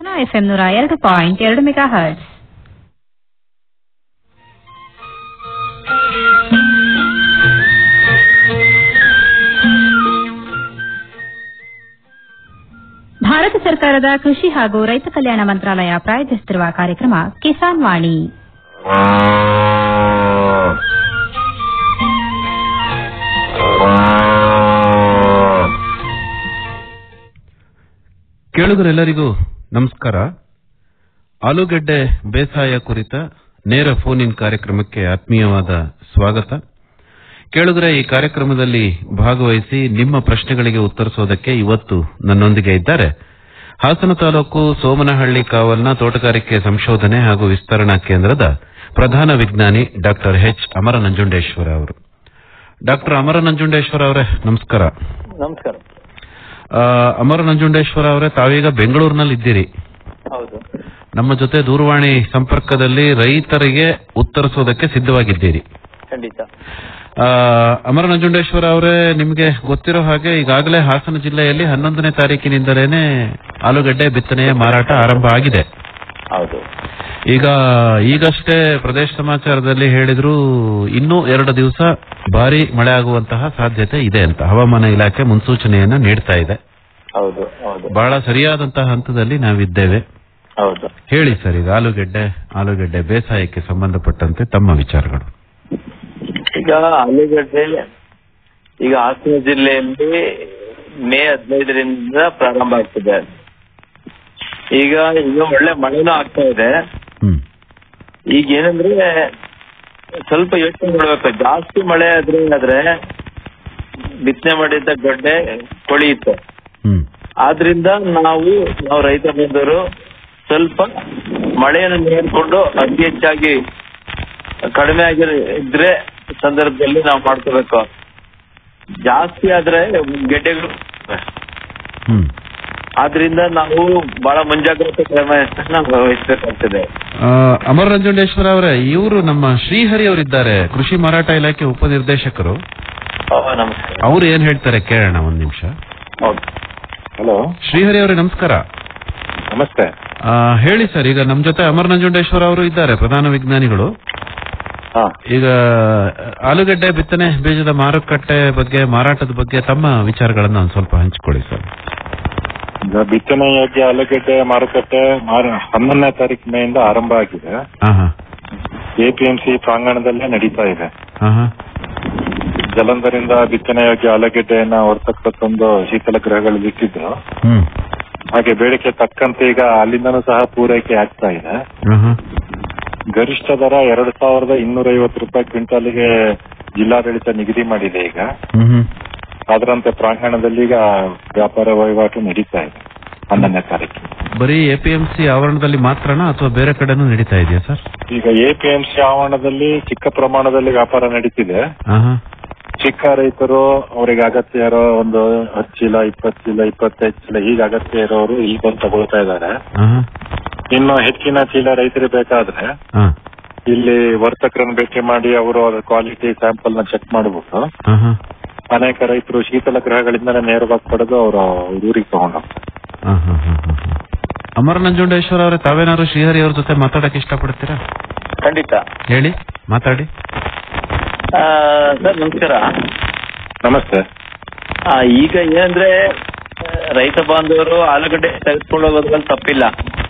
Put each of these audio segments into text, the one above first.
FM ನೂರ ಎರಡು point ಎರಡು ಮೆಗಾ ಹರ್ಟ್ಸ್ ಭಾರತ ಸರ್ಕಾರದ ಕೃಷಿ ಹಾಗೂ ರೈತ ಕಲ್ಯಾಣ ಮಂತ್ರಾಲಯ ಪ್ರಾಯೋಜಿಸುತ್ತಿರುವ ಕಾರ್ಯಕ್ರಮ ಕಿಸಾನ್ ವಾಣಿ ಕೇಳುಗರೆಲ್ಲರಿಗೂ ನಮಸ್ಕಾರ ಆಲೂಗೆಡ್ಡೆ ಬೇಸಾಯ ಕುರಿತ ನೇರ ಫೋನ್ ಇನ್ ಕಾರ್ಯಕ್ರಮಕ್ಕೆ ಆತ್ಮೀಯವಾದ ಸ್ವಾಗತ ಕೇಳುಗರೆ ಈ ಕಾರ್ಯಕ್ರಮದಲ್ಲಿ ಭಾಗವಹಿಸಿ ನಿಮ್ಮ ಪ್ರಶ್ನೆಗಳಿಗೆ ಉತ್ತರಿಸೋದಕ್ಕೆ ಇವತ್ತು ನನ್ನೊಂದಿಗೆ ಇದ್ದಾರೆ ಹಾಸನ ತಾಲೂಕು ಸೋಮನಹಳ್ಳಿ ಕಾವಲ್ನ ತೋಟಗಾರಿಕೆ ಸಂಶೋಧನೆ ಹಾಗೂ ವಿಸ್ತರಣಾ ಕೇಂದ್ರದ ಪ್ರಧಾನ ವಿಜ್ಞಾನಿ ಡಾಕ್ಟರ್ ಎಚ್ ಅಮರ ನಂಜುಂಡೇಶ್ವರ ಅವರು ಡಾಕ್ಟರ್ ಅಮರ ನಂಜುಂಡೇಶ್ವರ ಅವರೇ ನಮಸ್ಕಾರ ನಮಸ್ಕಾರ ಆ, ಅಮರ ನಂಜುಂಡೇಶ್ವರ ಅವರೇ ತಾವೀಗ ಬೆಂಗಳೂರಿನಲ್ಲಿ ಇದ್ದೀರಿ ಹೌದು ನಮ್ಮ ಜೊತೆ ದೂರವಾಣಿ ಸಂಪರ್ಕದಲ್ಲಿ ರೈತರಿಗೆ ಉತ್ತರಿಸೋದಕ್ಕೆ ಸಿದ್ಧವಾಗಿದ್ದೀರಿ ಖಂಡಿತ ಆ, ಅಮರ ನಂಜುಂಡೇಶ್ವರ ಅವರೇ ನಿಮಗೆ ಗೊತ್ತಿರೋ ಹಾಗೆ ಈಗಾಗಲೇ ಹಾಸನ ಜಿಲ್ಲೆಯಲ್ಲಿ ಹನ್ನೊಂದನೇ ತಾರೀಕಿನಿಂದಲೇನೆ ಆಲೂಗಡ್ಡೆ ಬಿತ್ತನೆಯ ಮಾರಾಟ ಆರಂಭ ಆಗಿದೆ ಹೌದು ಈಗ ಈಗಷ್ಟೇ ಪ್ರದೇಶ ಸಮಾಚಾರದಲ್ಲಿ ಹೇಳಿದ್ರು ಇನ್ನೂ ಎರಡು ದಿವಸ ಭಾರಿ ಮಳೆ ಆಗುವಂತಹ ಸಾಧ್ಯತೆ ಇದೆ ಅಂತ ಹವಾಮಾನ ಇಲಾಖೆ ಮುನ್ಸೂಚನೆಯನ್ನ ನೀಡ್ತಾ ಇದೆ ಹೌದು ಹೌದು ಬಹಳ ಸರಿಯಾದಂತಹ ಹಂತದಲ್ಲಿ ನಾವಿದ್ದೇವೆ ಹೌದು ಹೇಳಿ ಸರ್ ಈಗ ಆಲೂಗೆಡ್ಡೆ ಆಲೂಗೆಡ್ಡೆ ಬೇಸಾಯಕ್ಕೆ ಸಂಬಂಧಪಟ್ಟಂತೆ ತಮ್ಮ ವಿಚಾರಗಳು ಈಗ ಆಲೂಗಡ್ಡೆ ಈಗ ಹಾಸನ ಜಿಲ್ಲೆಯಲ್ಲಿ ಮೇ ಹದಿನೈದರಿಂದ ಪ್ರಾರಂಭ ಆಗ್ತಿದೆ ಈಗ ಈಗ ಒಳ್ಳೆ ಮಳೆನೂ ಆಗ್ತಾ ಇದೆ ಹ್ಮ್ ಈಗ ಏನಂದ್ರೆ ಸ್ವಲ್ಪ ಯೋಚನೆ ಮಾಡ್ಬೇಕು ಜಾಸ್ತಿ ಮಳೆ ಆದ್ರೆ ಆದ್ರೆ ಬಿತ್ತನೆ ಮಾಡಿದ್ದ ಗಡ್ಡೆ ಕೊಳೆಯುತ್ತೆ ಹ್ಮ್ ಆದ್ರಿಂದ ನಾವು ನಾವು ರೈತ ಬಂದವರು ಸ್ವಲ್ಪ ಮಳೆಯನ್ನು ನೀಡಿಕೊಂಡು ಅತಿ ಹೆಚ್ಚಾಗಿ ಕಡಿಮೆ ಆಗಿ ಇದ್ರೆ ಸಂದರ್ಭದಲ್ಲಿ ನಾವು ಮಾಡ್ಕೋಬೇಕು ಜಾಸ್ತಿ ಆದ್ರೆ ಗೆಡ್ಡೆಗಳು ಹ್ಮ್ ಆದ್ರಿಂದ ನಾವು ಬಹಳ ಮುಂಜಾಗ್ರತೆ ಕ್ರಮವನ್ನ ವಹಿಸಬೇಕಾಗ್ತದೆ ಆ, ಅಮರ ನಂಜುಂಡೇಶ್ವರ ಅವರೇ ಇವರು ನಮ್ಮ ಶ್ರೀಹರಿ ಅವರಿದ್ದಾರೆ ಕೃಷಿ ಮಾರಾಟ ಇಲಾಖೆ ಉಪನಿರ್ದೇಶಕರು ಓ, ನಮಸ್ಕಾರ ಅವ್ರು ಏನ್ ಹೇಳ್ತಾರೆ ಕೇಳೋಣ ಒಂದ್ ನಿಮಿಷ ಹೌದು ಹಲೋ ಶ್ರೀಹರಿ ಅವರೇ ನಮಸ್ಕಾರ ನಮಸ್ತೆ ಆ, ಹೇಳಿ ಸರ್ ಈಗ ನಮ್ ಜೊತೆ ಅಮರ ನಂಜುಂಡೇಶ್ವರ ಅವರು ಇದ್ದಾರೆ ಪ್ರಧಾನ ವಿಜ್ಞಾನಿಗಳು ಹಾ ಈಗ ಆಲೂಗಡ್ಡೆ ಬಿತ್ತನೆ ಬೀಜದ ಮಾರುಕಟ್ಟೆ ಬಗ್ಗೆ ಮಾರಾಟದ ಬಗ್ಗೆ ತಮ್ಮ ವಿಚಾರಗಳನ್ನ ಒಂದ್ ಸ್ವಲ್ಪ ಹಂಚಿಕೊಳ್ಳಿ ಸರ್ ಈಗ ಬಿತ್ತನೆ ಯೋಗ್ಯ ಆಲೂಗಡ್ಡೆ ಮಾರುಕಟ್ಟೆ ಮಾರ- ಹನ್ನೊಂದನೇ ತಾರೀಕು ಮೇಯಿಂದ ಆರಂಭ ಆಗಿದೆ ಹಾ ಹಾ ಎಪಿಎಂಸಿ ಪ್ರಾಂಗಣದಲ್ಲೇ ನಡೀತಾ ಇದೆ ಹಾ ಹಾ ಜಲಂಧರಿಂದ ಬಿತ್ತನೆ ಯೋಗ್ಯ ಆಲೂಗಡ್ಡೆಯನ್ನ ಹೊರತಕ್ಕಂತೊಂದು ಶೀತಲ ಗೃಹಗಳಲ್ಲಿ ಇಟ್ಟಿದ್ರು ಹ್ಮ್ ಹಾಗೆ ಬೇಡಿಕೆ ತಕ್ಕಂತೆ ಈಗ ಅಲ್ಲಿಂದನೂ ಸಹ ಪೂರೈಕೆ ಆಗ್ತಾ ಇದೆ ಹಾ ಹಾ ಗರಿಷ್ಠ ದರ ಎರಡು ಸಾವಿರದ ಇನ್ನೂರ ಐವತ್ತು ರೂಪಾಯಿ ಕ್ವಿಂಟಾಲಿಗೆ ಜಿಲ್ಲಾಡಳಿತ ನಿಗದಿ ಮಾಡಿದೆ ಈಗ ಹ್ಮ್ ಹ್ಮ್ ಅದರಂತೆ ಪ್ರಾಂಗಣದಲ್ಲಿ ಈಗ ವ್ಯಾಪಾರ ವಹಿವಾಟು ನಡೀತಾ ಇದೆ ಹನ್ನೊಂದನೇ ತಾರೀಕು ಬರೀ ಎಪಿಎಂಸಿ ಆವರಣದಲ್ಲಿ ಮಾತ್ರನಾ ಅಥವಾ ಬೇರೆ ಕಡೆನೂ ನಡೀತಾ ಇದೆಯಾ ಸರ್ ಈಗ ಎಪಿಎಂಸಿ ಆವರಣದಲ್ಲಿ ಚಿಕ್ಕ ಪ್ರಮಾಣದಲ್ಲಿ ವ್ಯಾಪಾರ ನಡೀತಿದೆ ಹಾ ಹಾ ಚಿಕ್ಕ ರೈತರು ಅವರಿಗೆ ಅಗತ್ಯ ಇರೋ ಒಂದು ಹತ್ತು ಚೀಲ ಇಪ್ಪತ್ತು ಚೀಲ ಇಪ್ಪತ್ತೈದು ಚೀಲ ಹೀಗೆ ಅಗತ್ಯ ಇರೋರು ಇಲ್ಲಿ ಬಂದು ತಗೊಳ್ತಾ ಇದ್ದಾರೆ ಹಾ ಹಾ ಇನ್ನು ಹೆಚ್ಚಿನ ಚೀಲ ರೈತರಿಗೆ ಬೇಕಾದ್ರೆ ಹಾ ಇಲ್ಲಿ ವರ್ತಕರನ್ನು ಭೇಟಿ ಮಾಡಿ ಅವರು ಅದರ ಕ್ವಾಲಿಟಿ ಸ್ಯಾಂಪಲ್ ನ ಚೆಕ್ ಮಾಡಬೇಕು ಹಾ ಹಾ ಅನೇಕ ರೈತರು ಶೀತಲ ಗೃಹಗಳಿಂದಲೇ ನೇರವಾಗಿ ಪಡೆದು ಅವರ ಊರಿಗೆ ತಗೊಂಡು ಹೋಗ್ತಾರೆ ಹಾ, ಹಾ, ಹಾ, ಹಾ, ಹಾ. ಅಮರ ನಂಜುಂಡೇಶ್ವರ ಅವರೇ ತಾವೇನಾದ್ರು ಶ್ರೀಹರಿ ಅವ್ರ ಜೊತೆ ಮಾತಾಡಕ್ ಇಷ್ಟಪಡ್ತೀರಾ ಖಂಡಿತ ಹೇಳಿ ಮಾತಾಡಿ ಆ, ಸರ್ ನಮಸ್ಕಾರ ನಮಸ್ತೆ ಆ, ಈಗ ಏನಂದ್ರೆ ಆ, ರೈತ ಬಾಂಧವರು ಆಲೂಗಡ್ಡೆ ತೆಗೆದುಕೊಂಡು ಹೋಗೋದ್ರಲ್ಲಿ ತಪ್ಪಿಲ್ಲ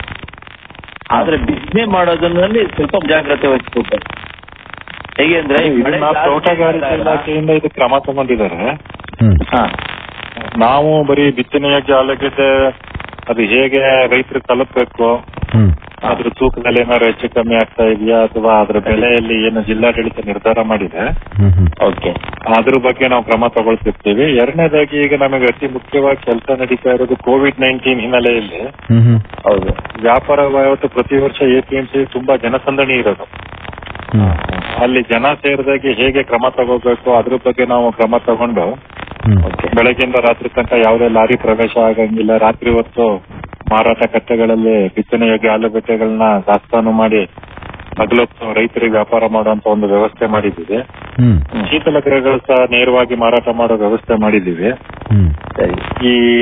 ಆದ್ರೆ ಬಿಸ್ನೆ ಮಾಡೋದ್ರಲ್ಲಿ ಸ್ವಲ್ಪ ಜಾಗ್ರತೆ ವಹಿಸ್ಬೇಕು ಹೇಗೆ ಅಂದ್ರೆ ಈ ಮಳೆ ಇದನ್ನ ಜಾಸ್ತಿ ತೋಟಗಾರಿಕೆ ಆದಾಗ- ಇಲಾಖೆಯಿಂದ ಇದು ಕ್ರಮ ತಗೊಂಡಿದ್ದಾರೆ ಹ್ಮ್ ಹಾ ನಾವು ಬರೀ ಬಿತ್ತನೆ ಯೋಗ್ಯ ಆಲೂಗಡ್ಡೆ ಅದು ಹೇಗೆ ರೈತರಿಗೆ ತಲುಪಬೇಕು ಹ್ಮ್ ಅದ್ರ ತೂಕದಲ್ಲಿ ಏನಾದ್ರು ಹೆಚ್ಚು ಕಮ್ಮಿ ಆಗ್ತಾ ಇದೆಯಾ ಅಥವಾ ಅದ್ರ ಬೆಲೆಯಲ್ಲಿ ಏನು ಜಿಲ್ಲಾಡಳಿತ ನಿರ್ಧಾರ ಮಾಡಿದೆ ಹ್ಮ್ ಹ್ಮ್ ಓಕೆ ಅದ್ರ ಬಗ್ಗೆ ನಾವು ಕ್ರಮ ತಗೊಳ್ತಿರ್ತೀವಿ ಎರಡನೇದಾಗಿ ಈಗ ನಮಗೆ ಅತಿ ಮುಖ್ಯವಾಗಿ ಕೆಲಸ ನಡೀತಾ ಇರೋದು ಕೋವಿಡ್ ನೈನ್ಟೀನ್ ಹಿನ್ನೆಲೆಯಲ್ಲಿ ಹ್ಮ್ ಹ್ಮ್ ಹೌದು ವ್ಯಾಪಾರ ವಹಿವಾಟು ಪ್ರತಿ ವರ್ಷ ಎಪಿಎಂಸಿ ತುಂಬಾ ಜನಸಂದಣಿ ಇರೋದು ಹ್ಮ್ ಅಲ್ಲಿ ಜನ ಸೇರಿದಾಗೆ ಹೇಗೆ ಕ್ರಮ ತಗೋಬೇಕು ಅದ್ರ ಬಗ್ಗೆ ನಾವು ಕ್ರಮ ತಗೊಂಡು ಹ್ಮ್ ಬೆಳಗ್ಗೆಯಿಂದ ರಾತ್ರಿ ತನಕ ಯಾವುದೇ ಲಾರಿ ಪ್ರವೇಶ ಆಗಂಗಿಲ್ಲ ರಾತ್ರಿ ಹೊತ್ತು ಮಾರಾಟ ಕಟ್ಟೆಗಳಲ್ಲಿ ಬಿತ್ತನೆ ಯೋಗ್ಯ ಆಲೂಗಡ್ಡೆಗಳನ್ನ ದಾಸ್ತಾನು ಮಾಡಿ ಹಗಲೊತ್ತು ರೈತರಿಗೆ ವ್ಯಾಪಾರ ಮಾಡುವಂತ ಒಂದು ವ್ಯವಸ್ಥೆ ಮಾಡಿದ್ದೀವಿ ಹ್ಮ್ ಶೀತಲ ಗೃಹಗಳು ಸಹ ನೇರವಾಗಿ ಮಾರಾಟ ಮಾಡೋ ವ್ಯವಸ್ಥೆ ಮಾಡಿದ್ದೀವಿ ಹ್ಮ್ ಸರಿ ಈ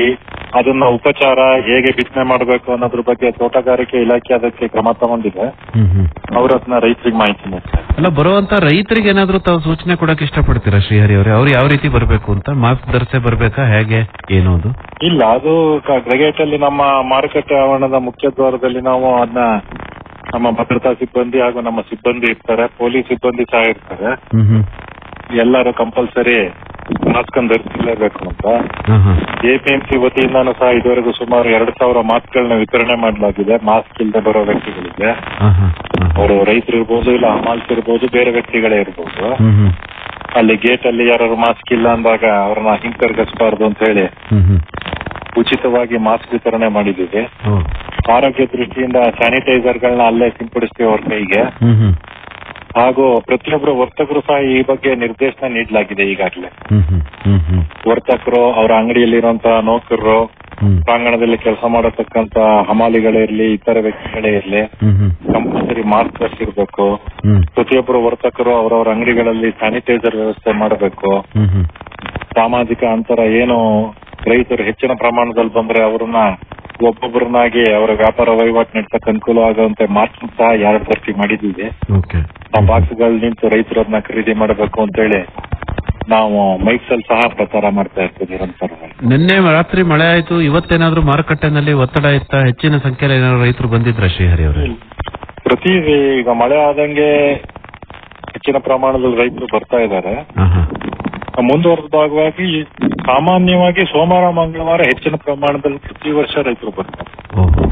ಅದನ್ನ ಉಪಚಾರ ಹೇಗೆ ಬಿತ್ತನೆ ಮಾಡಬೇಕು ಅನ್ನೋದ್ರ ಬಗ್ಗೆ ತೋಟಗಾರಿಕೆ ಇಲಾಖೆ ಅದಕ್ಕೆ ಕ್ರಮ ತಗೊಂಡಿದೆ ಹ್ಮ್ ಹ್ಮ್ ಅವ್ರ ಅದನ್ನ ರೈತರಿಗೆ ಮಾಹಿತಿ ನೀಡ್ತಾರೆ ಅಲ್ಲ ಬರುವಂತ ರೈತರಿಗೆ ಏನಾದ್ರೂ ತಾವು ಸೂಚನೆ ಕೊಡಕ್ ಇಷ್ಟಪಡ್ತೀರಾ ಶ್ರೀಹರಿ ಅವರೇ ಅವ್ರು ಯಾವ ರೀತಿ ಬರ್ಬೇಕು ಅಂತ ಮಾಸ್ಕ್ ಧರಿಸೇ ಬರ್ಬೇಕಾ ಹೇಗೆ ಏನು ಅದು ಇಲ್ಲ ಅದು ಗ್ರೆಗೇಟ್ ಅಲ್ಲಿ ನಮ್ಮ ಮಾರುಕಟ್ಟೆ ಆವರಣದ ಮುಖ್ಯ ದ್ವಾರದಲ್ಲಿ ನಾವು ಅದನ್ನ ನಮ್ಮ ಭದ್ರತಾ ಸಿಬ್ಬಂದಿ ಹಾಗೂ ನಮ್ಮ ಸಿಬ್ಬಂದಿ ಇರ್ತಾರೆ ಪೊಲೀಸ್ ಸಿಬ್ಬಂದಿ ಸಹ ಇರ್ತಾರೆ ಹ್ಮ್ ಹ್ಮ್ ಎಲ್ಲರೂ ಕಂಪಲ್ಸರಿ ಮಾಸ್ಕ್ ಅನ್ನು ಧರಿಸಲೇಬೇಕು ಅಂತ ಹಾ ಹಾ ಎಪಿಎಂಸಿ ವತಿಯಿಂದಾನು ಸಹ ಇದುವರೆಗೂ ಸುಮಾರು ಎರಡು ಸಾವಿರ ಮಾಸ್ಕ್ಗಳನ್ನ ವಿತರಣೆ ಮಾಡಲಾಗಿದೆ ಮಾಸ್ಕ್ ಇಲ್ಲದೆ ಬರೋ ವ್ಯಕ್ತಿಗಳಿಗೆ ಹಾ ಹಾ ಹಾ. ಅವರು ರೈತರು ಇರ್ಬೋದು ಇಲ್ಲ ಹಮಾಲ್ಸ್ ಇರ್ಬೋದು ಬೇರೆ ವ್ಯಕ್ತಿಗಳೇ ಇರ್ಬೋದು ಹ್ಮ್ ಹ್ಮ್ ಅಲ್ಲಿ ಗೇಟ್ ಅಲ್ಲಿ ಯಾರು ಮಾಸ್ಕ್ ಇಲ್ಲ ಅಂದಾಗ ಅವ್ರನ್ನ ಹಿಂತಿರುಗಿಸಬಾರ್ದು ಅಂತ ಹೇಳಿ ಹ್ಮ್ ಹ್ಮ್ ಉಚಿತವಾಗಿ ಮಾಸ್ಕ್ ವಿತರಣೆ ಮಾಡಿದ್ದೀವಿ ಓ ಆರೋಗ್ಯ ದೃಷ್ಟಿಯಿಂದ ಸ್ಯಾನಿಟೈಸರ್ ಗಳನ್ನ ಅಲ್ಲೇ ಸಿಂಪಡಿಸ್ತೀವಿ ಅವ್ರ ಕೈಗೆ ಹ್ಮ್ ಹ್ಮ್ ಹಾಗೂ ಪ್ರತಿಯೊಬ್ಬರು ವರ್ತಕರು ಸಹ ಈ ಬಗ್ಗೆ ನಿರ್ದೇಶನ ನೀಡಲಾಗಿದೆ ಈಗಾಗಲೇ ಹ್ಮ್ ಹ್ಮ್ ಹ್ಮ್ ಹ್ಮ್ ವರ್ತಕರು ಅವರ ಅಂಗಡಿಯಲ್ಲಿರುವಂತಹ ನೌಕರರು ಹ್ಮ್ ಪ್ರಾಂಗಣದಲ್ಲಿ ಕೆಲಸ ಮಾಡತಕ್ಕಂತ ಹಮಾಲಿಗಳೇ ಇರ್ಲಿ ಇತರ ವ್ಯಕ್ತಿಗಳೇ ಇರ್ಲಿ ಹ್ಮ್ ಹ್ಮ್ ಕಂಪಲ್ಸರಿ ಮಾಸ್ಕ್ ಧರಿಸಿರ್ಬೇಕು ಹ್ಮ್ ಪ್ರತಿಯೊಬ್ಬರು ವರ್ತಕರು ಅವರವರ ಅಂಗಡಿಗಳಲ್ಲಿ ಸ್ಯಾನಿಟೈಸರ್ ವ್ಯವಸ್ಥೆ ಮಾಡಬೇಕು ಹ್ಮ್ ಹ್ಮ್ ಸಾಮಾಜಿಕ ಅಂತರ ಏನು ರೈತರು ಹೆಚ್ಚಿನ ಪ್ರಮಾಣದಲ್ಲಿ ಬಂದ್ರೆ ಅವರನ್ನ ಒಬ್ಬೊಬ್ಬರನ್ನಾಗಿ ಅವರ ವ್ಯಾಪಾರ ವಹಿವಾಟು ನಡೆಸಕ್ ಅನುಕೂಲ ಆಗುವಂತೆ ಮಾಸ್ಕ್ ಸಹ ಎರಡು ಭರ್ತಿ ಮಾಡಿದ್ದೀವಿ ಓಕೆ ಆ ಬಾಕ್ಸ್ ಗಳು ನಿಂತು ರೈತರು ಅದನ್ನ ಖರೀದಿ ಮಾಡಬೇಕು ಅಂತ ಹೇಳಿ ನಾವು ಮೈಕ್ಸ್ ಅಲ್ಲಿ ಸಹ ಪ್ರಚಾರ ಮಾಡ್ತಾ ಇರ್ತೀವಿ ನಿರಂತರವಾಗಿ ನಿನ್ನೆ ರಾತ್ರಿ ಮಳೆ ಆಯ್ತು ಇವತ್ತೇನಾದ್ರೂ ಮಾರುಕಟ್ಟೆನಲ್ಲಿ ಒತ್ತಡ ಇತ್ತ ಹೆಚ್ಚಿನ ಸಂಖ್ಯೆಯಲ್ಲಿ ಏನಾದ್ರು ರೈತರು ಬಂದಿದ್ರ ಶ್ರೀಹರಿ ಅವರೇ ಪ್ರತಿ ಈಗ ಮಳೆ ಆದಂಗೆ ಹೆಚ್ಚಿನ ಪ್ರಮಾಣದಲ್ಲಿ ರೈತರು ಬರ್ತಾ ಇದ್ದಾರೆ ಹಾ ಹಾ ಮುಂದುವರೆದ ಭಾಗವಾಗಿ ಸಾಮಾನ್ಯವಾಗಿ ಸೋಮವಾರ ಮಂಗಳವಾರ ಹೆಚ್ಚಿನ ಪ್ರಮಾಣದಲ್ಲಿ ಪ್ರತಿ ವರ್ಷ ರೈತರು ಬರ್ತಾರೆ ಓಹೋ